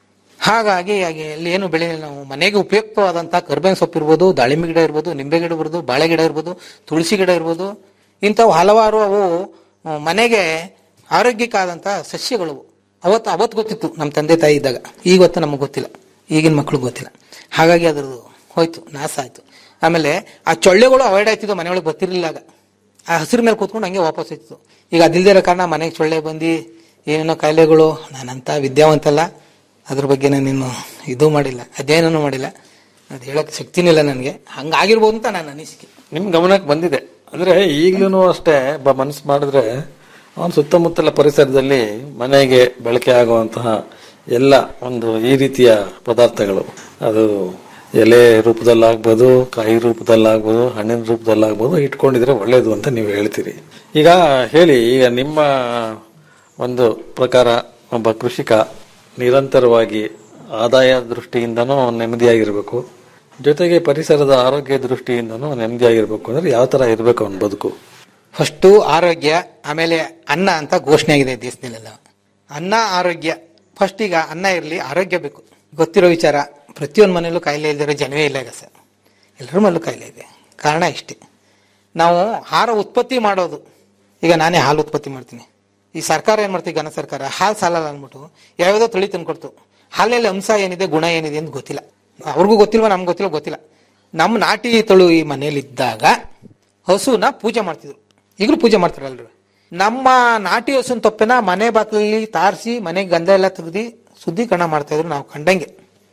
ಹಾಗಾಗಿ ಹಾಗೆ ಅಲ್ಲಿ ಏನು ಬೆಳೆಯಲ್ಲ ನಾವು ಮನೆಗೆ ಉಪಯುಕ್ತವಾದಂತಹ ಕರ್ಬೇವಿನ ಸೊಪ್ಪು ಇರ್ಬೋದು ದಾಳಿಂಬೆ ಗಿಡ ಇರ್ಬೋದು ನಿಂಬೆ ಗಿಡ ಇರ್ಬೋದು ಬಾಳೆ ಗಿಡ ಇರ್ಬೋದು ತುಳಸಿ ಗಿಡ ಇರ್ಬೋದು ಇಂಥವು ಹಲವಾರು ಅವು ಆ, ಮನೆಗೆ ಆರೋಗ್ಯಕ್ಕಾದಂತ ಸಸ್ಯಗಳು ಅವತ್ತು ಅವತ್ತು ಗೊತ್ತಿತ್ತು ನಮ್ಮ ತಂದೆ ತಾಯಿ ಇದ್ದಾಗ ಈಗ ಹೊತ್ತು ನಮಗೆ ಗೊತ್ತಿಲ್ಲ ಈಗಿನ ಮಕ್ಳಿಗೆ ಗೊತ್ತಿಲ್ಲ ಹಾಗಾಗಿ ಅದ್ರದ್ದು ಹೋಯ್ತು ನಾಶ ಆಯ್ತು ಆಮೇಲೆ ಆ ಚೊಳ್ಳೆಗಳು ಅವಾಯ್ಡ್ ಆಯ್ತಿದ್ದು ಮನೆಯೊಳಗೆ ಗೊತ್ತಿರಲಿಲ್ಲ ಆಗ ಆ ಹಸಿರು ಮೇಲೆ ಕೂತ್ಕೊಂಡು ಹಂಗೆ ವಾಪಸ್ ಹೋಯ್ತು ಈಗ ಅದಿಲ್ದೇ ಇರೋ ಕಾರಣ ಮನೆಗೆ ಸೊಳ್ಳೆ ಬಂದು ಏನೇನೋ ಕಾಯಿಲೆಗಳು ನಾನಂತ ವಿದ್ಯಾವಂತಲ್ಲ ಅದ್ರ ಬಗ್ಗೆ ನಾನೇನು ಇದು ಮಾಡಿಲ್ಲ ಅಧ್ಯಯನನೂ ಮಾಡಿಲ್ಲ ಅದು ಹೇಳಕ್ ಶಕ್ತಿನಿಲ್ಲ ನನಗೆ ಹಂಗಾಗಿರ್ಬೋದು ಅಂತ ನನ್ನ ಅನಿಸಿಕೆ ನಿಮ್ ಗಮನಕ್ಕೆ ಬಂದಿದೆ ಅಂದ್ರೆ ಈಗ್ಲೂ ಅಷ್ಟೇ ಬ ಮನಸ್ಸು ಮಾಡಿದ್ರೆ ಅವನ ಸುತ್ತಮುತ್ತಲ ಪರಿಸರದಲ್ಲಿ ಮನೆಗೆ ಬಳಕೆ ಆಗುವಂತಹ ಎಲ್ಲ ಒಂದು ಈ ರೀತಿಯ ಪದಾರ್ಥಗಳು ಅದು ಎಲೆ ರೂಪದಲ್ಲಾಗ್ಬೋದು ಕಾಯಿ ರೂಪದಲ್ಲಾಗ್ಬೋದು ಹಣ್ಣಿನ ರೂಪದಲ್ಲಾಗ್ಬೋದು ಇಟ್ಕೊಂಡಿದ್ರೆ ಒಳ್ಳೇದು ಅಂತ ನೀವು ಹೇಳ್ತೀರಿ ಈಗ ಹೇಳಿ ಈಗ ನಿಮ್ಮ ಒಂದು ಪ್ರಕಾರ ಒಬ್ಬ ಕೃಷಿಕ ನಿರಂತರವಾಗಿ ಆದಾಯ ದೃಷ್ಟಿಯಿಂದನೂ ನೆಮ್ಮದಿಯಾಗಿರ್ಬೇಕು ಜೊತೆಗೆ ಪರಿಸರದ ಆರೋಗ್ಯ ದೃಷ್ಟಿಯಿಂದನೂ ನೆಮ್ಮದಿಯಾಗಿರ್ಬೇಕು ಅಂದ್ರೆ ಯಾವ ತರ ಇರಬೇಕು ಅವನ ಬದುಕು ಫಸ್ಟು ಆರೋಗ್ಯ ಆಮೇಲೆ ಅನ್ನ ಅಂತ ಘೋಷಣೆ ಆಗಿದೆ ದೇಶದಲ್ಲೆಲ್ಲ ಅನ್ನ ಆರೋಗ್ಯ ಫಸ್ಟ್ ಈಗ ಅನ್ನ ಇರಲಿ ಆರೋಗ್ಯ ಬೇಕು ಗೊತ್ತಿರೋ ವಿಚಾರ ಪ್ರತಿಯೊಂದು ಮನೆಯಲ್ಲೂ ಕಾಯಿಲೆ ಇಲ್ದಿರೋ ಜನವೇ ಇಲ್ಲ ಈಗ ಸರ್ ಎಲ್ಲರ ಮನೆಯಲ್ಲೂ ಕಾಯಿಲೆ ಇದೆ ಕಾರಣ ಇಷ್ಟೇ ನಾವು ಆಹಾರ ಉತ್ಪತ್ತಿ ಮಾಡೋದು ಈಗ ನಾನೇ ಹಾಲು ಉತ್ಪತ್ತಿ ಮಾಡ್ತೀನಿ ಈ ಸರ್ಕಾರ ಏನು ಮಾಡ್ತೀವಿ ಘನ ಸರ್ಕಾರ ಹಾಲು ಸಾಲಲ್ಲ ಅಂದ್ಬಿಟ್ಟು ಯಾವ್ಯಾವುದೋ ತಳಿ ತಂದ್ಕೊಡ್ತು ಹಾಲಲ್ಲಿ ಅಂಶ ಏನಿದೆ ಗುಣ ಏನಿದೆ ಅಂತ ಗೊತ್ತಿಲ್ಲ ಅವ್ರಿಗೂ ಗೊತ್ತಿಲ್ವ ನಮ್ಗೆ ಗೊತ್ತಿಲ್ಲ ಗೊತ್ತಿಲ್ಲ ನಮ್ಮ ನಾಟಿ ತಳು ಈ ಮನೇಲಿ ಇದ್ದಾಗ ಹಸುನ ಪೂಜೆ ಮಾಡ್ತಿದ್ರು ಈಗಲೂ ಪೂಜೆ ಮಾಡ್ತಾರೆ ಎಲ್ರು ನಮ್ಮ ನಾಟಿ ಹಸುನ ತೊಪ್ಪೆನ ಮನೆ ಬಾಗಿಲಲ್ಲಿ ತಾರಿಸಿ ಮನೆಗೆ ಗಂಧ ಎಲ್ಲ ತೆಗ್ದು ಶುದ್ಧೀಕರಣ ಮಾಡ್ತಾ ಇದ್ರು ನಾವು ಕಂಡಂಗೆ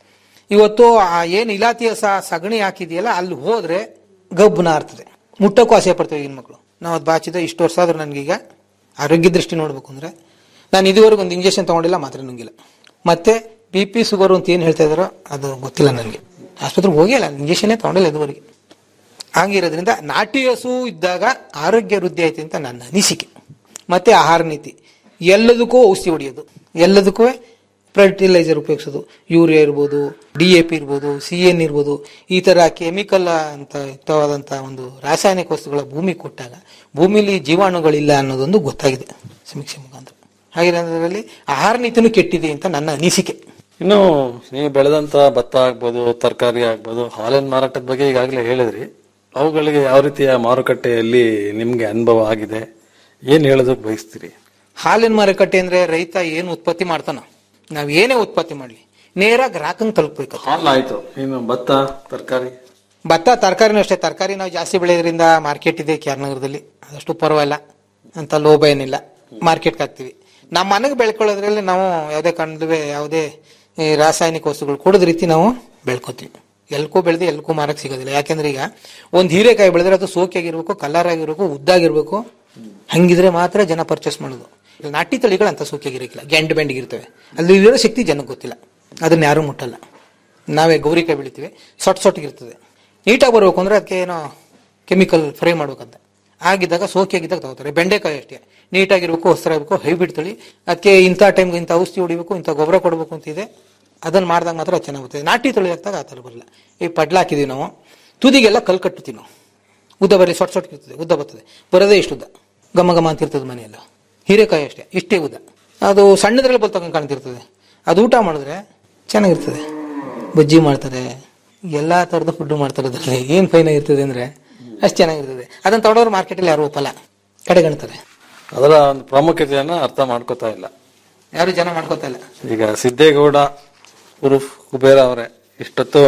ಇವತ್ತು ಆ ಏನು ಇಲಾತಿ ಹಸ ಸಗಣಿ ಹಾಕಿದೆಯಲ್ಲ ಅಲ್ಲಿ ಹೋದ್ರೆ ಗಬ್ಬು ನಾರ್ತದೆ ಮುಟ್ಟಕ್ಕೂ ಆಸೆ ಪಡ್ತೇವೆ ಈಗಿನ ಮಕ್ಕಳು ನಾವು ಅದು ಬಾಚಿದ ಇಷ್ಟು ವರ್ಷ ಆದ್ರೂ ನನಗೀಗ ಆರೋಗ್ಯ ದೃಷ್ಟಿ ನೋಡ್ಬೇಕು ಅಂದ್ರೆ ನಾನು ಇದುವರೆಗೂ ಒಂದು ಇಂಜೆಕ್ಷನ್ ತಗೊಂಡಿಲ್ಲ ಮಾತ್ರ ನುಂಗಿಲ್ಲ ಮತ್ತೆ ಬಿ ಪಿ ಶುಗರು ಅಂತ ಏನು ಹೇಳ್ತಾ ಇದಾರೋ ಅದು ಗೊತ್ತಿಲ್ಲ ನನಗೆ ಆಸ್ಪತ್ರೆಗೆ ಹೋಗಿಲ್ಲ ಇಂಜೆಕ್ಷನ್ನೇ ತಗೊಂಡಿಲ್ಲ ಇದುವರೆಗೆ ಹಂಗಿರೋದ್ರಿಂದ ನಾಟಿ ಹಸು ಇದ್ದಾಗ ಆರೋಗ್ಯ ವೃದ್ಧಿ ಆಯ್ತು ಅಂತ ನನ್ನ ಅನಿಸಿಕೆ ಮತ್ತೆ ಆಹಾರ ನೀತಿ ಎಲ್ಲದಕ್ಕೂ ಔಷಧಿ ಹೊಡೆಯೋದು ಎಲ್ಲದಕ್ಕೂ ಫರ್ಟಿಲೈಸರ್ ಉಪಯೋಗಿಸೋದು ಯೂರಿಯಾ ಇರ್ಬೋದು ಡಿ ಎ ಪಿ ಇರ್ಬೋದು ಸಿ ಎನ್ ಇರ್ಬೋದು ಈ ತರ ಕೆಮಿಕಲ್ ಅಂತ ಯುಕ್ತವಾದಂತಹ ಒಂದು ರಾಸಾಯನಿಕ ವಸ್ತುಗಳ ಭೂಮಿ ಕೊಟ್ಟಾಗ ಭೂಮಿಲಿ ಜೀವಾಣುಗಳಿಲ್ಲ ಅನ್ನೋದೊಂದು ಗೊತ್ತಾಗಿದೆ ಸಮೀಕ್ಷೆ ಮುಖಾಂತರ ಹಾಗಿರೋದ್ರಲ್ಲಿ ಆಹಾರ ನೀತಿನೂ ಕೆಟ್ಟಿದೆ ಅಂತ ನನ್ನ ಅನಿಸಿಕೆ ಇನ್ನು ನೀವು ಬೆಳೆದಂತ ಭತ್ತ ಆಗ್ಬೋದು ತರಕಾರಿ ಆಗ್ಬೋದು ಹಾಲಿನ ಮಾರಾಟದ ಬಗ್ಗೆ ಈಗಾಗಲೇ ಹೇಳಿದ್ರಿ ಅವುಗಳಿಗೆ ಯಾವ ರೀತಿಯ ಮಾರುಕಟ್ಟೆಯಲ್ಲಿ ನಿಮ್ಗೆ ಅನುಭವ ಆಗಿದೆ ಏನ್ ಹೇಳೋದಕ್ಕೆ ಬಯಸ್ತೀರಿ ಹಾಲಿನ ಮಾರುಕಟ್ಟೆ ಅಂದ್ರೆ ರೈತ ಏನು ಉತ್ಪತ್ತಿ ಮಾಡ್ತಾನ ನಾವ್ ಏನೇ ಉತ್ಪತ್ತಿ ಮಾಡ್ಲಿ ನೇರ ಗ್ರಾಹಕಂಗ್ ತಲುಪಬೇಕು ಹಾಲು ಆಯ್ತು ಇನ್ನು ಭತ್ತ ತರಕಾರಿ ಭತ್ತ ತರಕಾರಿನೂ ಅಷ್ಟೇ ತರಕಾರಿ ನಾವು ಜಾಸ್ತಿ ಬೆಳೆಯೋದ್ರಿಂದ ಮಾರ್ಕೆಟ್ ಇದೆ ನಗರದಲ್ಲಿ ಅದಷ್ಟು ಪರವಾಗಿಲ್ಲ ಅಂತ ಲೋಭ ಏನಿಲ್ಲ ಮಾರ್ಕೆಟ್ಗೆ ಹಾಕ್ತಿವಿ ನಮ್ಮ ಮನೆಗೆ ಬೆಳ್ಕೊಳ್ಳೋದ್ರಲ್ಲಿ ನಾವು ಯಾವುದೇ ಕಾರಣದಲ್ಲೂ ಯಾವುದೇ ಈ ರಾಸಾಯನಿಕ ವಸ್ತುಗಳು ಕೊಡೋದ್ ರೀತಿ ನಾವು ಬೆಳ್ಕೊತೀವಿ ಎಲ್ಕೋ ಬೆಳೆದು ಎಲ್ಕೋ ಮಾರಕ್ ಸಿಗೋದಿಲ್ಲ ಯಾಕೆಂದ್ರೆ ಈಗ ಒಂದ್ ಹೀರೆಕಾಯಿ ಬೆಳೆದ್ರೆ ಅದು ಸೋಕಿಯಾಗಿರ್ಬೇಕು ಕಲರ್ ಆಗಿರ್ಬೇಕು ಉದ್ದಾಗಿರ್ಬೇಕು ಹಂಗಿದ್ರೆ ಮಾತ್ರ ಜನ ಪರ್ಚೇಸ್ ಮಾಡೋದು ಇಲ್ಲ ನಾಟಿ ತಳಿಗಳು ಅಂತ ಸೋಕಿಯಾಗಿರಕ್ಕಿಲ್ಲ ಗ್ಯಾಂಡ್ ಬೆಂಡಿಗಿರ್ತವೆ ಅಲ್ಲಿ ಇರೋ ಶಕ್ತಿ ಜನಕ್ಕೆ ಗೊತ್ತಿಲ್ಲ ಅದನ್ನ ಯಾರು ಮುಟ್ಟಲ್ಲ ನಾವೇ ಗೌರಿಕಾಯಿ ಬೆಳಿತೀವಿ ಸೊಟ್ ಸೊಟ್ಟಿಗಿರ್ತದೆ ನೀಟಾಗಿ ಬರ್ಬೇಕು ಅಂದ್ರೆ ಅದಕ್ಕೆ ಏನೋ ಕೆಮಿಕಲ್ ಫ್ರೈ ಮಾಡ್ಬೇಕಂತ ಆಗಿದ್ದಾಗ ಸೋಕಿಯಾಗಿದ್ದಾಗ ತಗೋತಾರೆ ಬೆಂಡೆಕಾಯಿ ಅಷ್ಟೇ ನೀಟಾಗಿರ್ಬೇಕು ಹೊಸ್ತರ ಇರಬೇಕು ಹೈಬ್ರಿಡ್ ತಳಿ ಅದಕ್ಕೆ ಇಂಥ ಟೈಮ್ಗೆ ಇಂಥ ಔಷಧಿ ಹೊಡಿಬೇಕು ಇಂಥ ಗೊಬ್ಬರ ಕೊಡಬೇಕು ಅಂತ ಇದೆ ಅದನ್ನ ಮಾಡಿದಾಗ ಮಾತ್ರ ಅದು ಚೆನ್ನಾಗಿ ಬರ್ತದೆ ನಾಟಿ ತಳಿ ಹಾಕ್ದಾಗ ಆ ಥರ ಬರಲ್ಲ ಈ ಪಡ್ಲ ಹಾಕಿದೀವಿ ನಾವು ತುದಿಗೆಲ್ಲ ಕಲ್ ಕಟ್ಟುತ್ತೀವಿ ನಾವು ಉದ್ದ ಬರಲಿ ಸೊಟ್ ಸೊಟ್ ಇರ್ತದೆ ಉದ್ದ ಬರ್ತದೆ ಬರೋದೇ ಇಷ್ಟು ಉದ್ದ ಘಮ ಘಮ ಅಂತ ಇರ್ತದೆ ಮನೆಯೆಲ್ಲ ಹೀರೆಕಾಯಿ ಅಷ್ಟೇ ಇಷ್ಟೇ ಉದ್ದ ಅದು ಸಣ್ಣದ್ರಲ್ಲಿ ಬರ್ತಂಗೆ ಕಾಣ್ತಿರ್ತದೆ ಅದು ಊಟ ಮಾಡಿದ್ರೆ ಚೆನ್ನಾಗಿರ್ತದೆ ಬಜ್ಜಿ ಮಾಡ್ತಾರೆ ಎಲ್ಲಾ ತರದ ಫುಡ್ ಮಾಡ್ತಾರೆ ಅದ್ರಲ್ಲಿ ಏನ್ ಫೈನ್ ಇರ್ತದೆ ಅಂದ್ರೆ ಅಷ್ಟು ಚೆನ್ನಾಗಿರ್ತದೆ ಅದನ್ನ ತಗೊಂಡವ್ರು ಮಾರ್ಕೆಟಲ್ಲಿ ಯಾರು ಒಪ್ಪಲ್ಲ ಕಡೆಗಣ್ತಾರೆ ಅದರ ಒಂದು ಪ್ರಾಮುಖ್ಯತೆಯನ್ನ ಅರ್ಥ ಮಾಡ್ಕೋತಾ ಇಲ್ಲ ಯಾರು ಜನ ಮಾಡ್ಕೋತಾ ಇಲ್ಲ ಈಗ ಸಿದ್ದೇಗೌಡ ಉರುಫ್ ಕುಬೇರ ಅವರೇ ಇಷ್ಟೊತ್ತು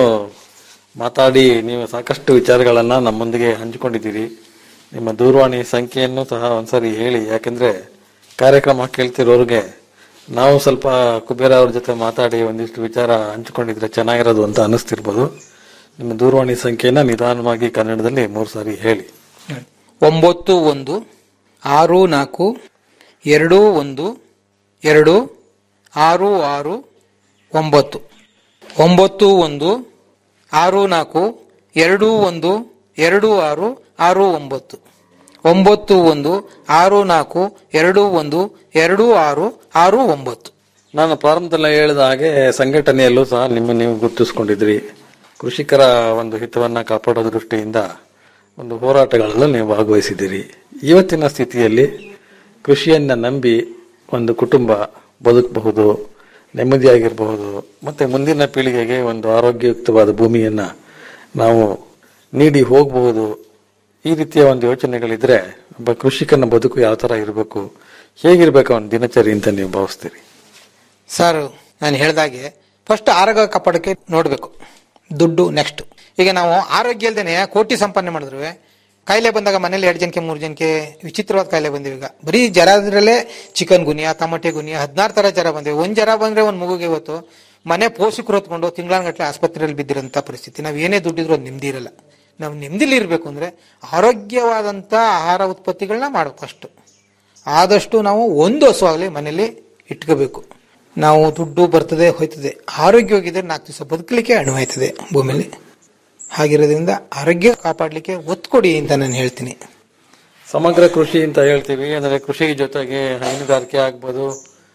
ಮಾತಾಡಿ ನೀವು ಸಾಕಷ್ಟು ವಿಚಾರಗಳನ್ನ ನಮ್ಮೊಂದಿಗೆ ಹಂಚಿಕೊಂಡಿದ್ದೀರಿ ನಿಮ್ಮ ದೂರವಾಣಿ ಸಂಖ್ಯೆಯನ್ನು ಸಹ ಒಂದ್ಸರಿ ಹೇಳಿ ಯಾಕಂದ್ರೆ ಕಾರ್ಯಕ್ರಮ ಕೇಳ್ತಿರೋರಿಗೆ ನಾವು ಸ್ವಲ್ಪ ಕುಬೇರ ಅವ್ರ ಜೊತೆ ಮಾತಾಡಿ ಒಂದಿಷ್ಟು ವಿಚಾರ ಹಂಚಿಕೊಂಡಿದ್ರೆ ಚೆನ್ನಾಗಿರೋದು ಅಂತ ಅನಿಸ್ತಿರ್ಬೋದು ನಿಮ್ಮ ದೂರವಾಣಿ ಸಂಖ್ಯೆನ ನಿಧಾನವಾಗಿ ಕನ್ನಡದಲ್ಲಿ ಮೂರು ಸಾರಿ ಹೇಳಿ ಒಂಬತ್ತು ಒಂದು ಆರು ನಾಲ್ಕು ಎರಡು ಒಂದು ಎರಡು ಆರು ಆರು ಒಂಬತ್ತು ಒಂಬತ್ತು ಒಂದು ಆರು ನಾಲ್ಕು ಎರಡು ಒಂದು ಎರಡು ಆರು ಆರು ಒಂಬತ್ತು ಒಂಬತ್ತು ಒಂದು ಆರು ನಾಲ್ಕು ಎರಡು ಒಂದು ಎರಡು ಆರು ಆರು ಒಂಬತ್ತು ನಾನು ಪ್ರಾರಂಭದಲ್ಲಿ ಹೇಳಿದ ಹಾಗೆ ಸಂಘಟನೆಯಲ್ಲೂ ಸಹ ನಿಮ್ಮ ನೀವು ಗುರುತಿಸ್ಕೊಂಡಿದ್ರಿ ಕೃಷಿಕರ ಒಂದು ಹಿತವನ್ನ ಕಾಪಾಡೋ ದೃಷ್ಟಿಯಿಂದ ಒಂದು ಹೋರಾಟಗಳಲ್ಲೂ ನೀವು ಭಾಗವಹಿಸಿದ್ದೀರಿ ಇವತ್ತಿನ ಸ್ಥಿತಿಯಲ್ಲಿ ಕೃಷಿಯನ್ನ ನಂಬಿ ಒಂದು ಕುಟುಂಬ ಬದುಕಬಹುದು ನೆಮ್ಮದಿಯಾಗಿರಬಹುದು ಮತ್ತೆ ಮುಂದಿನ ಪೀಳಿಗೆಗೆ ಒಂದು ಆರೋಗ್ಯಯುಕ್ತವಾದ ಭೂಮಿಯನ್ನ ನಾವು ನೀಡಿ ಹೋಗಬಹುದು ಈ ರೀತಿಯ ಒಂದು ಯೋಚನೆಗಳಿದ್ರೆ ಒಬ್ಬ ಕೃಷಿಕನ ಬದುಕು ಯಾವ ತರ ಇರಬೇಕು ಹೇಗಿರ್ಬೇಕು ಅವನ ದಿನಚರಿ ಅಂತ ನೀವು ಭಾವಿಸ್ತೀರಿ ಸರ್ ನಾನು ಹೇಳ್ದಾಗೆ ಫಸ್ಟ್ ಆರೋಗ್ಯ ಕಾಪಾಡಕ್ಕೆ ನೋಡ್ಬೇಕು ದುಡ್ಡು ನೆಕ್ಸ್ಟ್ ಈಗ ನಾವು ಆರೋಗ್ಯ ಇಲ್ದೇನೆ ಕೋಟಿ ಸಂಪಾದನೆ ಮಾಡಿದ್ರು ಕಾಯಿಲೆ ಬಂದಾಗ ಮನೇಲಿ ಎರಡು ಜನಕ್ಕೆ ಮೂರು ಜನಕ್ಕೆ ವಿಚಿತ್ರವಾದ ಕಾಯಿಲೆ ಬಂದಿವೆ ಈಗ ಬರೀ ಜ್ವರದ್ರಲ್ಲೇ ಚಿಕನ್ ಗುನಿಯಾ ತಮಟೆ ಗುನಿಯಾ ಹದಿನಾರು ತರ ಜ್ವರ ಬಂದಿವೆ ಒಂದ್ ಜ್ವರ ಬಂದ್ರೆ ಒಂದ್ ಮಗುಗೆ ಇವತ್ತು ಮನೆ ಪೋಷಕರು ಹೊತ್ಕೊಂಡು ತಿಂಗಳಾನ್ಗಟ್ಲೆ ಆಸ್ಪತ್ರೆಯಲ್ಲಿ ಬಿದ್ದಿರೋಂಥ ಪರಿಸ್ಥಿತಿ ನಾವು ಏನೇ ದುಡ್ಡಿದ್ರು ಅದು ನೆಮ್ಮದಿ ಇರಲ್ಲ ನಾವು ನೆಮ್ಮದಿಲಿ ಇರಬೇಕು ಅಂದ್ರೆ ಆರೋಗ್ಯವಾದಂತ ಆಹಾರ ಉತ್ಪತ್ತಿಗಳನ್ನ ಮಾಡಬೇಕು ಅಷ್ಟು ಆದಷ್ಟು ನಾವು ಒಂದು ಹಸು ಆಗಲಿ ಮನೇಲಿ ಇಟ್ಕೋಬೇಕು ನಾವು ದುಡ್ಡು ಬರ್ತದೆ ಹೋಯ್ತದೆ ಆರೋಗ್ಯವಾಗಿದ್ರೆ ನಾಲ್ಕು ದಿವಸ ಬದುಕಲಿಕ್ಕೆ ಅಣುವಾಯ್ತದೆ ಭೂಮಿಲಿ ಹಾಗಿರೋದ್ರಿಂದ ಆರೋಗ್ಯ ಕಾಪಾಡಲಿಕ್ಕೆ ಒತ್ತು ಕೊಡಿ ಅಂತ ನಾನು ಹೇಳ್ತೀನಿ ಸಮಗ್ರ ಕೃಷಿ ಅಂತ ಹೇಳ್ತೀವಿ ಅಂದ್ರೆ ಕೃಷಿ ಜೊತೆಗೆ ಹೈನುಗಾರಿಕೆ ಆಗ್ಬೋದು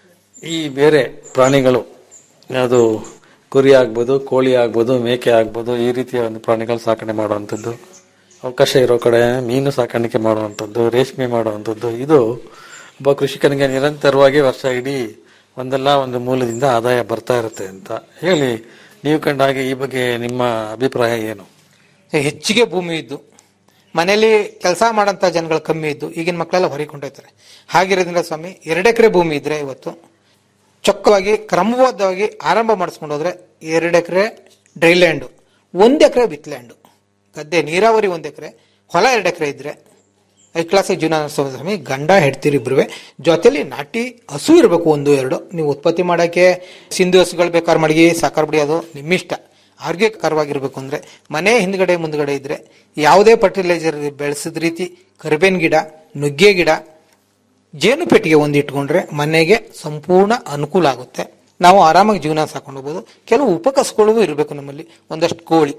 ಈ ಬೇರೆ ಪ್ರಾಣಿಗಳು ಯಾವುದು ಕುರಿ ಆಗ್ಬೋದು ಕೋಳಿ ಆಗ್ಬೋದು ಮೇಕೆ ಆಗ್ಬೋದು ಈ ರೀತಿಯ ಒಂದು ಪ್ರಾಣಿಗಳು ಸಾಕಣೆ ಮಾಡುವಂಥದ್ದು ಅವಕಾಶ ಇರೋ ಕಡೆ ಮೀನು ಸಾಕಾಣಿಕೆ ಮಾಡುವಂಥದ್ದು ರೇಷ್ಮೆ ಮಾಡುವಂಥದ್ದು ಇದು ಒಬ್ಬ ಕೃಷಿಕನಿಗೆ ನಿರಂತರವಾಗಿ ವರ್ಷ ಇಡೀ ಒಂದಲ್ಲ ಒಂದು ಮೂಲದಿಂದ ಆದಾಯ ಬರ್ತಾ ಇರುತ್ತೆ ಅಂತ ಹೇಳಿ ನೀವು ಕಂಡ ಹಾಗೆ ಈ ಬಗ್ಗೆ ನಿಮ್ಮ ಅಭಿಪ್ರಾಯ ಏನು ಹೆಚ್ಚಿಗೆ ಭೂಮಿ ಇದ್ದು ಮನೆಯಲ್ಲಿ ಕೆಲಸ ಮಾಡಂತ ಜನಗಳು ಕಮ್ಮಿ ಇದ್ದು ಈಗಿನ ಮಕ್ಕಳೆಲ್ಲ ಹೊರಗೆ ಕೊಂಡೋಗ್ತಾರೆ ಹಾಗಿರೋದ್ರಿಂದ ಸ್ವಾಮಿ ಎರಡು ಎಕರೆ ಭೂಮಿ ಇದ್ರೆ ಇವತ್ತು ಚೊಕ್ಕವಾಗಿ ಕ್ರಮಬದ್ಧವಾಗಿ ಆರಂಭ ಮಾಡಿಸ್ಕೊಂಡು ಹೋದ್ರೆ ಎರಡು ಎಕರೆ ಡ್ರೈ ಲ್ಯಾಂಡು ಒಂದು ಎಕರೆ ಬಿತ್ ಲ್ಯಾಂಡು ಗದ್ದೆ ನೀರಾವರಿ ಒಂದು ಎಕರೆ ಹೊಲ ಎರಡು ಎಕರೆ ಇದ್ರೆ ಐ ಕ್ಲಾಸಿಗೆ ಜೀವನ ನಡೆಸೋದು ಸ್ವಾಮಿ ಗಂಡ ಹೆಡ್ತೀರಿ ಇಬ್ರುವೆ ಜೊತೆಲಿ ನಾಟಿ ಹಸು ಇರಬೇಕು ಒಂದು ಎರಡು ನೀವು ಉತ್ಪತ್ತಿ ಮಾಡೋಕ್ಕೆ ಸಿಂಧು ಹಸುಗಳು ಬೇಕಾದ್ರೆ ಮಡಗಿ ಸಾಕಾರ ಬಿಡಿ ಅದು ನಿಮ್ಮಿಷ್ಟ ಆರೋಗ್ಯಕರವಾಗಿರ್ಬೇಕು ಅಂದ್ರೆ ಮನೆ ಹಿಂದ್ಗಡೆ ಮುಂದ್ಗಡೆ ಇದ್ರೆ ಯಾವುದೇ ಫರ್ಟಿಲೈಸರ್ ಬೆಳೆಸಿದ ರೀತಿ ಕರಿಬೇನ್ ಗಿಡ ನುಗ್ಗೆ ಗಿಡ ಜೇನು ಪೆಟ್ಟಿಗೆ ಒಂದು ಇಟ್ಕೊಂಡ್ರೆ ಮನೆಗೆ ಸಂಪೂರ್ಣ ಅನುಕೂಲ ಆಗುತ್ತೆ ನಾವು ಆರಾಮಾಗಿ ಜೀವನ ಸಾಕೊಂಡು ಹೋಗ್ಬೋದು ಕೆಲವು ಉಪಕಸಗಳು ಇರಬೇಕು ನಮ್ಮಲ್ಲಿ ಒಂದಷ್ಟು ಕೋಳಿ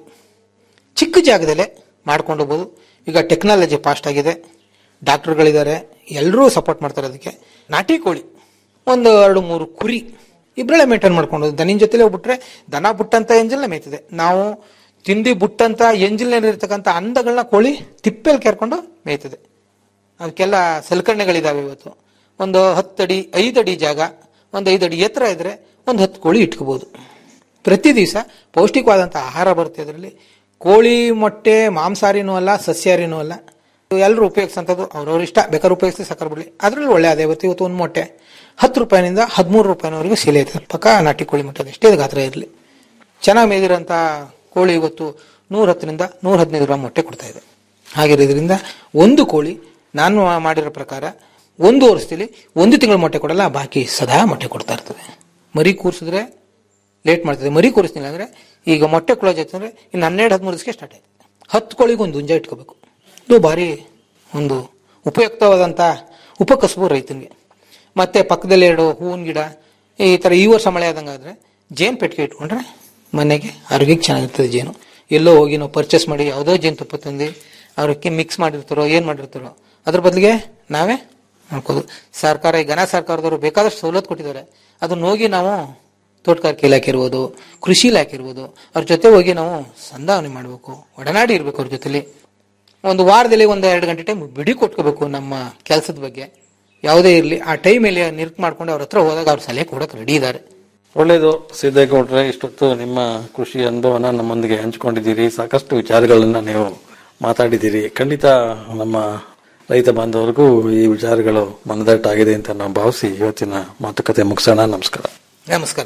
ಚಿಕ್ಕ ಜಾಗದಲ್ಲೇ ಮಾಡ್ಕೊಂಡು ಹೋಗ್ಬೋದು ಈಗ ಟೆಕ್ನಾಲಜಿ ಫಾಸ್ಟ್ ಆಗಿದೆ ಡಾಕ್ಟರ್ಗಳಿದ್ದಾರೆ ಎಲ್ಲರೂ ಸಪೋರ್ಟ್ ಮಾಡ್ತಾರೆ ಅದಕ್ಕೆ ನಾಟಿ ಕೋಳಿ ಒಂದು ಎರಡು ಮೂರು ಕುರಿ ಇಬ್ಬರಲ್ಲೇ ಮೇಂಟೈನ್ ಮಾಡ್ಕೊಂಡು ದನಿನ ಜೊತೆಲೆ ಹೋಗ್ಬಿಟ್ರೆ ದನ ಬುಟ್ಟಂತ ಎಂಜಲ್ನ ಮೇಯ್ತದೆ ನಾವು ತಿಂದಿ ಬುಟ್ಟಂತ ಎಂಜಿಲ್ನಲ್ಲಿರ್ತಕ್ಕಂಥ ಅಂದಗಳನ್ನ ಕೋಳಿ ತಿಪ್ಪೆಲ್ ಕೆರ್ಕೊಂಡು ಮೇಯ್ತದೆ ಅವಕ್ಕೆಲ್ಲ ಸಲಕರಣೆಗಳಿದಾವೆ ಇವತ್ತು ಒಂದು ಹತ್ತಡಿ ಐದಡಿ ಜಾಗ ಒಂದು ಐದಡಿ ಎತ್ತರ ಇದ್ರೆ ಒಂದು ಹತ್ತು ಕೋಳಿ ಇಟ್ಕೋಬಹುದು ಪ್ರತಿ ದಿವಸ ಪೌಷ್ಟಿಕವಾದಂಥ ಆಹಾರ ಬರುತ್ತೆ ಅದರಲ್ಲಿ ಕೋಳಿ ಮೊಟ್ಟೆ ಮಾಂಸಾಹಾರಿನೂ ಅಲ್ಲ ಸಸ್ಯಾಹಾರಿನೂ ಅಲ್ಲ ಎಲ್ಲರೂ ಉಪಯೋಗಿಸಂಥದ್ದು ಅವ್ರವ್ರ ಇಷ್ಟ ಬೇಕಾದ್ರೆ ಉಪಯೋಗಿಸಿ ಸಕ್ಕರೆ ಬಿಡಲಿ ಅದರಲ್ಲಿ ಒಳ್ಳೆ ಆದಾಯ ಇವತ್ತು ಇವತ್ತು ಒಂದು ಮೊಟ್ಟೆ ಹತ್ತು ರೂಪಾಯಿನಿಂದ ಹದಿಮೂರು ರೂಪಾಯಿನವರೆಗೂ ಸೇಲ್ ಐತೆ ಪಕ್ಕ ನಾಟಿ ಕೋಳಿ ಮೊಟ್ಟೆ ಎಷ್ಟೇ ಗಾತ್ರ ಇರಲಿ ಚೆನ್ನಾಗಿ ಮೇದಿರೋಂಥ ಕೋಳಿ ಇವತ್ತು ನೂರ ಹತ್ತರಿಂದ ನೂರ ಹದಿನೈದು ಗ್ರಾಮ್ ಮೊಟ್ಟೆ ಕೊಡ್ತಾ ಇದೆ ಹಾಗಿರೋದ್ರಿಂದ ಒಂದು ಕೋಳಿ ನಾನು ಮಾಡಿರೋ ಪ್ರಕಾರ ಒಂದು ವರ್ಷದಲ್ಲಿ ಒಂದು ತಿಂಗಳ ಮೊಟ್ಟೆ ಕೊಡಲ್ಲ ಬಾಕಿ ಸದಾ ಮೊಟ್ಟೆ ಕೊಡ್ತಾ ಇರ್ತದೆ ಮರಿ ಕೂರಿಸಿದ್ರೆ ಲೇಟ್ ಮಾಡ್ತದೆ ಮರಿ ಕೂರಿಸ್ತಿಲ್ಲ ಅಂದ್ರೆ ಈಗ ಮೊಟ್ಟೆ ಕ್ಲೋಸ್ ಆಯ್ತು ಅಂದ್ರೆ ಇನ್ನು ಹನ್ನೆರಡು ಹದಿಮೂರು ದಿವಸಕ್ಕೆ ಸ್ಟಾರ್ಟ್ ಆಯ್ತು ಹತ್ತು ಕೋಳಿಗೆ ಒಂದು ಹುಂಜ ಇಟ್ಕೋಬೇಕು ಇದು ಭಾರಿ ಒಂದು ಉಪಯುಕ್ತವಾದಂಥ ಉಪಕಸಬು ರೈತನಿಗೆ ಮತ್ತೆ ಪಕ್ಕದಲ್ಲಿ ಎರಡು ಹೂವಿನ ಗಿಡ ಈ ಥರ ಈ ವರ್ಷ ಮಳೆ ಆದಂಗಾದ್ರೆ ಜೇನು ಪೆಟ್ಟಿಗೆ ಇಟ್ಕೊಂಡ್ರೆ ಮನೆಗೆ ಆರೋಗ್ಯಕ್ಕೆ ಚೆನ್ನಾಗಿರ್ತದೆ ಜೇನು ಎಲ್ಲೋ ಹೋಗಿ ನಾವು ಪರ್ಚೇಸ್ ಮಾಡಿ ಯಾವುದೋ ಜೇನು ತುಪ್ಪ ತಂದು ಅವ್ರಕ್ಕೆ ಮಿಕ್ಸ್ ಮಾಡಿರ್ತಾರೋ ಏನು ಮಾಡಿರ್ತಾರೋ ಅದ್ರ ಬದಲಿಗೆ ನಾವೇ ಮಾಡ್ಕೋದು ಸರ್ಕಾರ ಈ ಘನ ಸರ್ಕಾರದವರು ಬೇಕಾದಷ್ಟು ಸವಲತ್ತು ಕೊಟ್ಟಿದ್ದಾರೆ ಅದನ್ನ ಹೋಗಿ ನಾವು ತೋಟಗಾರಿಕೆ ಇಲಾಖೆ ಇರ್ಬೋದು ಕೃಷಿ ಇಲಾಖೆ ಇರ್ಬೋದು ಅವ್ರ ಜೊತೆ ಹೋಗಿ ನಾವು ಸಂಧಾವನೆ ಮಾಡಬೇಕು ಒಡನಾಡಿ ಇರಬೇಕು ಅವ್ರ ಜೊತೆಲಿ ಒಂದು ವಾರದಲ್ಲಿ ಒಂದು ಎರಡು ಗಂಟೆ ಟೈಮ್ ಬಿಡಿ ಕೊಟ್ಕೋಬೇಕು ನಮ್ಮ ಕೆಲಸದ ಬಗ್ಗೆ ಯಾವುದೇ ಇರಲಿ ಆ ಟೈಮಲ್ಲಿ ನಿರ್ಕ್ ಮಾಡ್ಕೊಂಡು ಅವ್ರ ಹತ್ರ ಹೋದಾಗ ಅವ್ರ ಸಲಹೆ ಕೊಡಕ್ಕೆ ರೆಡಿ ಇದ್ದಾರೆ ಒಳ್ಳೇದು ಸಿದ್ದೇಗೌಡ್ರೆ ಇಷ್ಟೊತ್ತು ನಿಮ್ಮ ಕೃಷಿ ಅನುಭವನ ನಮ್ಮೊಂದಿಗೆ ಹಂಚಿಕೊಂಡಿದ್ದೀರಿ ಸಾಕಷ್ಟು ವಿಚಾರಗಳನ್ನ ನೀವು ಮಾತಾಡಿದ್ದೀರಿ ಖಂಡಿತ ನಮ್ಮ ರೈತ ಬಾಂಧವರಿಗೂ ಈ ವಿಚಾರಗಳು ಮನದಟ್ಟಾಗಿದೆ ಅಂತ ನಾವು ಭಾವಿಸಿ ಇವತ್ತಿನ ಮಾತುಕತೆ ಮುಗಿಸೋಣ ನಮಸ್ಕಾರ ನಮಸ್ಕಾರ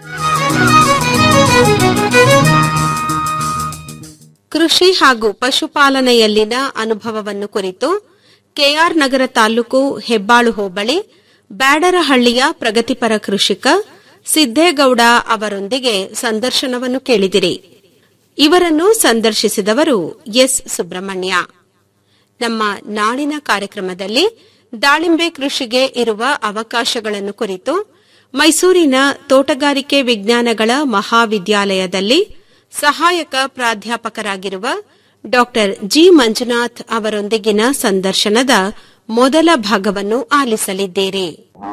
ಕೃಷಿ ಹಾಗೂ ಪಶುಪಾಲನೆಯಲ್ಲಿನ ಅನುಭವವನ್ನು ಕುರಿತು ಕೆಆರ್ ನಗರ ತಾಲೂಕು ಹೆಬ್ಬಾಳು ಹೋಬಳಿ ಬ್ಯಾಡರಹಳ್ಳಿಯ ಪ್ರಗತಿಪರ ಕೃಷಿಕ ಸಿದ್ದೇಗೌಡ ಅವರೊಂದಿಗೆ ಸಂದರ್ಶನವನ್ನು ಕೇಳಿದಿರಿ ಇವರನ್ನು ಸಂದರ್ಶಿಸಿದವರು ಎಸ್ ಸುಬ್ರಹ್ಮಣ್ಯ ನಮ್ಮ ನಾಳಿನ ಕಾರ್ಯಕ್ರಮದಲ್ಲಿ ದಾಳಿಂಬೆ ಕೃಷಿಗೆ ಇರುವ ಅವಕಾಶಗಳನ್ನು ಕುರಿತು ಮೈಸೂರಿನ ತೋಟಗಾರಿಕೆ ವಿಜ್ಞಾನಗಳ ಮಹಾವಿದ್ಯಾಲಯದಲ್ಲಿ ಸಹಾಯಕ ಪ್ರಾಧ್ಯಾಪಕರಾಗಿರುವ ಡಾ ಜಿ ಮಂಜುನಾಥ್ ಅವರೊಂದಿಗಿನ ಸಂದರ್ಶನದ ಮೊದಲ ಭಾಗವನ್ನು ಆಲಿಸಲಿದ್ದೀರಿ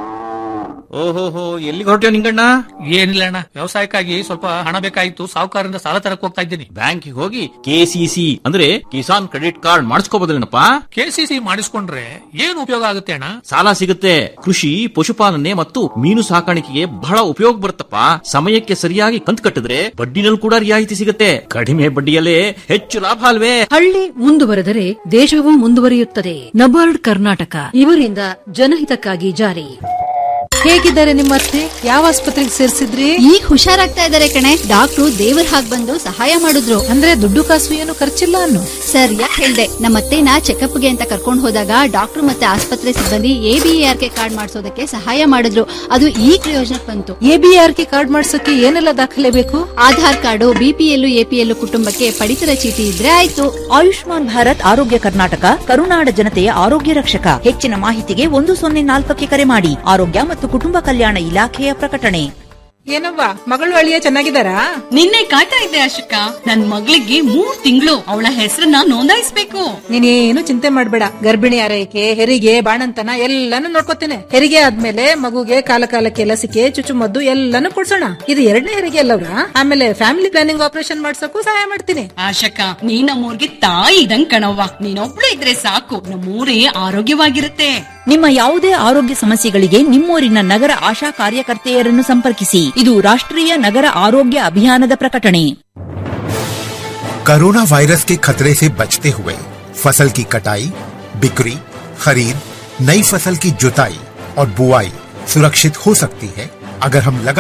ಓಹೋಹೋ ಎಲ್ಲಿಗೆ ಹೊರಟ್ಯೋ ನಿಂಗಣ್ಣ ಏನಿಲ್ಲ ಅಣ್ಣ ವ್ಯವಸಾಯಕ್ಕಾಗಿ ಸ್ವಲ್ಪ ಹಣ ಬೇಕಾಗಿತ್ತು ಸಾಹುಕಾರರಿಂದ ಸಾಲ ತರಕ್ ಹೋಗ್ತಾ ಇದ್ದೀನಿ ಬ್ಯಾಂಕಿಗೆ ಹೋಗಿ ಕೆಸಿಸಿ ಅಂದ್ರೆ ಕಿಸಾನ್ ಕ್ರೆಡಿಟ್ ಕಾರ್ಡ್ ಮಾಡಿಸ್ಕೋಬೋದಲ್ಲೇನಪ್ಪ ಕೆಸಿಸಿ ಮಾಡಿಸ್ಕೊಂಡ್ರೆ ಏನ್ ಉಪಯೋಗ ಆಗುತ್ತೆ ಅಣ್ಣ ಸಾಲ ಸಿಗುತ್ತೆ ಕೃಷಿ ಪಶುಪಾಲನೆ ಮತ್ತು ಮೀನು ಸಾಕಾಣಿಕೆಗೆ ಬಹಳ ಉಪಯೋಗ ಬರುತ್ತಪ್ಪ ಸಮಯಕ್ಕೆ ಸರಿಯಾಗಿ ಕಂತು ಕಟ್ಟಿದ್ರೆ ಬಡ್ಡಿನಲ್ಲಿ ಕೂಡ ರಿಯಾಯಿತಿ ಸಿಗುತ್ತೆ ಕಡಿಮೆ ಬಡ್ಡಿಯಲ್ಲೇ ಹೆಚ್ಚು ಲಾಭ ಅಲ್ವೇ ಹಳ್ಳಿ ಮುಂದುವರೆದರೆ ದೇಶವೂ ಮುಂದುವರಿಯುತ್ತದೆ ನಬಾರ್ಡ್ ಕರ್ನಾಟಕ ಇವರಿಂದ ಜನಹಿತಕ್ಕಾಗಿ ಜಾರಿ ಹೇಗಿದ್ದಾರೆ ನಿಮ್ಮ ಅತ್ತೆ ಯಾವ ಆಸ್ಪತ್ರೆಗೆ ಸೇರಿಸಿದ್ರಿ ಈಗ ಹುಷಾರಾಗ್ತಾ ಇದಾರೆ ಕಣೆ ಡಾಕ್ಟ್ರು ದೇವರ ಹಾಗ್ ಬಂದು ಸಹಾಯ ಮಾಡಿದ್ರು ಅಂದ್ರೆ ದುಡ್ಡು ಕಾಸು ಏನು ಖರ್ಚಿಲ್ಲ ಅನ್ನು ಸರಿಯಾಗಿ ಹೇಳ್ದೆ ನಮ್ಮತ್ತೆನ ಚೆಕಪ್ಗೆ ಅಂತ ಕರ್ಕೊಂಡು ಹೋದಾಗ ಡಾಕ್ಟರ್ ಮತ್ತೆ ಆಸ್ಪತ್ರೆ ಸಿಬ್ಬಂದಿ ಎಬಿಆರ್ ಕೆ ಕಾರ್ಡ್ ಮಾಡಿಸೋದಕ್ಕೆ ಸಹಾಯ ಮಾಡಿದ್ರು ಅದು ಈ ಪ್ರಯೋಜನಕ್ಕೆ ಬಂತು ಎಬಿಆರ್ ಕೆ ಕಾರ್ಡ್ ಮಾಡ್ಸಕ್ಕೆ ಏನೆಲ್ಲ ದಾಖಲೆ ಬೇಕು ಆಧಾರ್ ಕಾರ್ಡು ಬಿಪಿಎಲ್ ಎಪಿಎಲ್ ಕುಟುಂಬಕ್ಕೆ ಪಡಿತರ ಚೀಟಿ ಇದ್ರೆ ಆಯ್ತು ಆಯುಷ್ಮಾನ್ ಭಾರತ್ ಆರೋಗ್ಯ ಕರ್ನಾಟಕ ಕರುನಾಡ ಜನತೆಯ ಆರೋಗ್ಯ ರಕ್ಷಕ ಹೆಚ್ಚಿನ ಮಾಹಿತಿಗೆ ಒಂದು ಸೊನ್ನೆ ನಾಲ್ಕಕ್ಕೆ ಕರೆ ಮಾಡಿ ಆರೋಗ್ಯ ಮತ್ತು ಕುಟುಂಬ ಕಲ್ಯಾಣ ಇಲಾಖೆಯ ಪ್ರಕಟಣೆ ಏನವ್ವ ಮಗಳು ಅಳಿಯ ಚೆನ್ನಾಗಿದ್ದಾರಾ ನಿನ್ನೆ ಕಾಯ್ತಾ ಇದ್ದೆ ಅಶೋಕ ನನ್ ಮಗಳಿಗೆ ಮೂರ್ ತಿಂಗಳು ಅವಳ ಹೆಸರನ್ನ ನೋಂದಾಯಿಸ್ಬೇಕು ನೀನೇನು ಚಿಂತೆ ಮಾಡ್ಬೇಡ ಗರ್ಭಿಣಿ ಆರೈಕೆ ಹೆರಿಗೆ ಬಾಣಂತನ ಎಲ್ಲಾನು ನೋಡ್ಕೋತೇನೆ ಹೆರಿಗೆ ಆದ್ಮೇಲೆ ಮಗುಗೆ ಕಾಲ ಕಾಲಕ್ಕೆ ಲಸಿಕೆ ಚುಚ್ಚುಮದ್ದು ಎಲ್ಲಾನು ಕೊಡ್ಸೋಣ ಇದು ಎರಡನೇ ಹೆರಿಗೆ ಅಲ್ಲವ್ರ ಆಮೇಲೆ ಫ್ಯಾಮಿಲಿ ಪ್ಲಾನಿಂಗ್ ಆಪರೇಷನ್ ಮಾಡ್ಸಕ್ಕೂ ಸಹಾಯ ಮಾಡ್ತೀನಿ ಆಶಕ ನೀ ನಮ್ಮೂರ್ಗೆ ತಾಯಿ ಇದಂಗ್ ಕಣವ್ವ ನೀನೊಬ್ಳು ಇದ್ರೆ ಸಾಕು ನಮ್ಮೂರೇ ಆರೋಗ್ಯವಾಗಿರುತ್ತೆ ನಿಮ್ಮ ಯಾವುದೇ ಆರೋಗ್ಯ ಸಮಸ್ಯೆಗಳಿಗೆ ನಿಮ್ಮೂರಿನ ನಗರ ಆಶಾ ಕಾರ್ಯಕರ್ತೆಯರನ್ನು ಸಂಪರ್ಕಿಸಿ ಇದು ರಾಷ್ಟ್ರೀಯ ನಗರ ಆರೋಗ್ಯ ಅಭಿಯಾನದ ಪ್ರಕಟಣೆ कोरोना वायरस के खतरे से बचते हुए फसल की कटाई बिक्री खरीद नई फसल की जुताई और बुआई सुरक्षित हो सकती है अगर हम लगा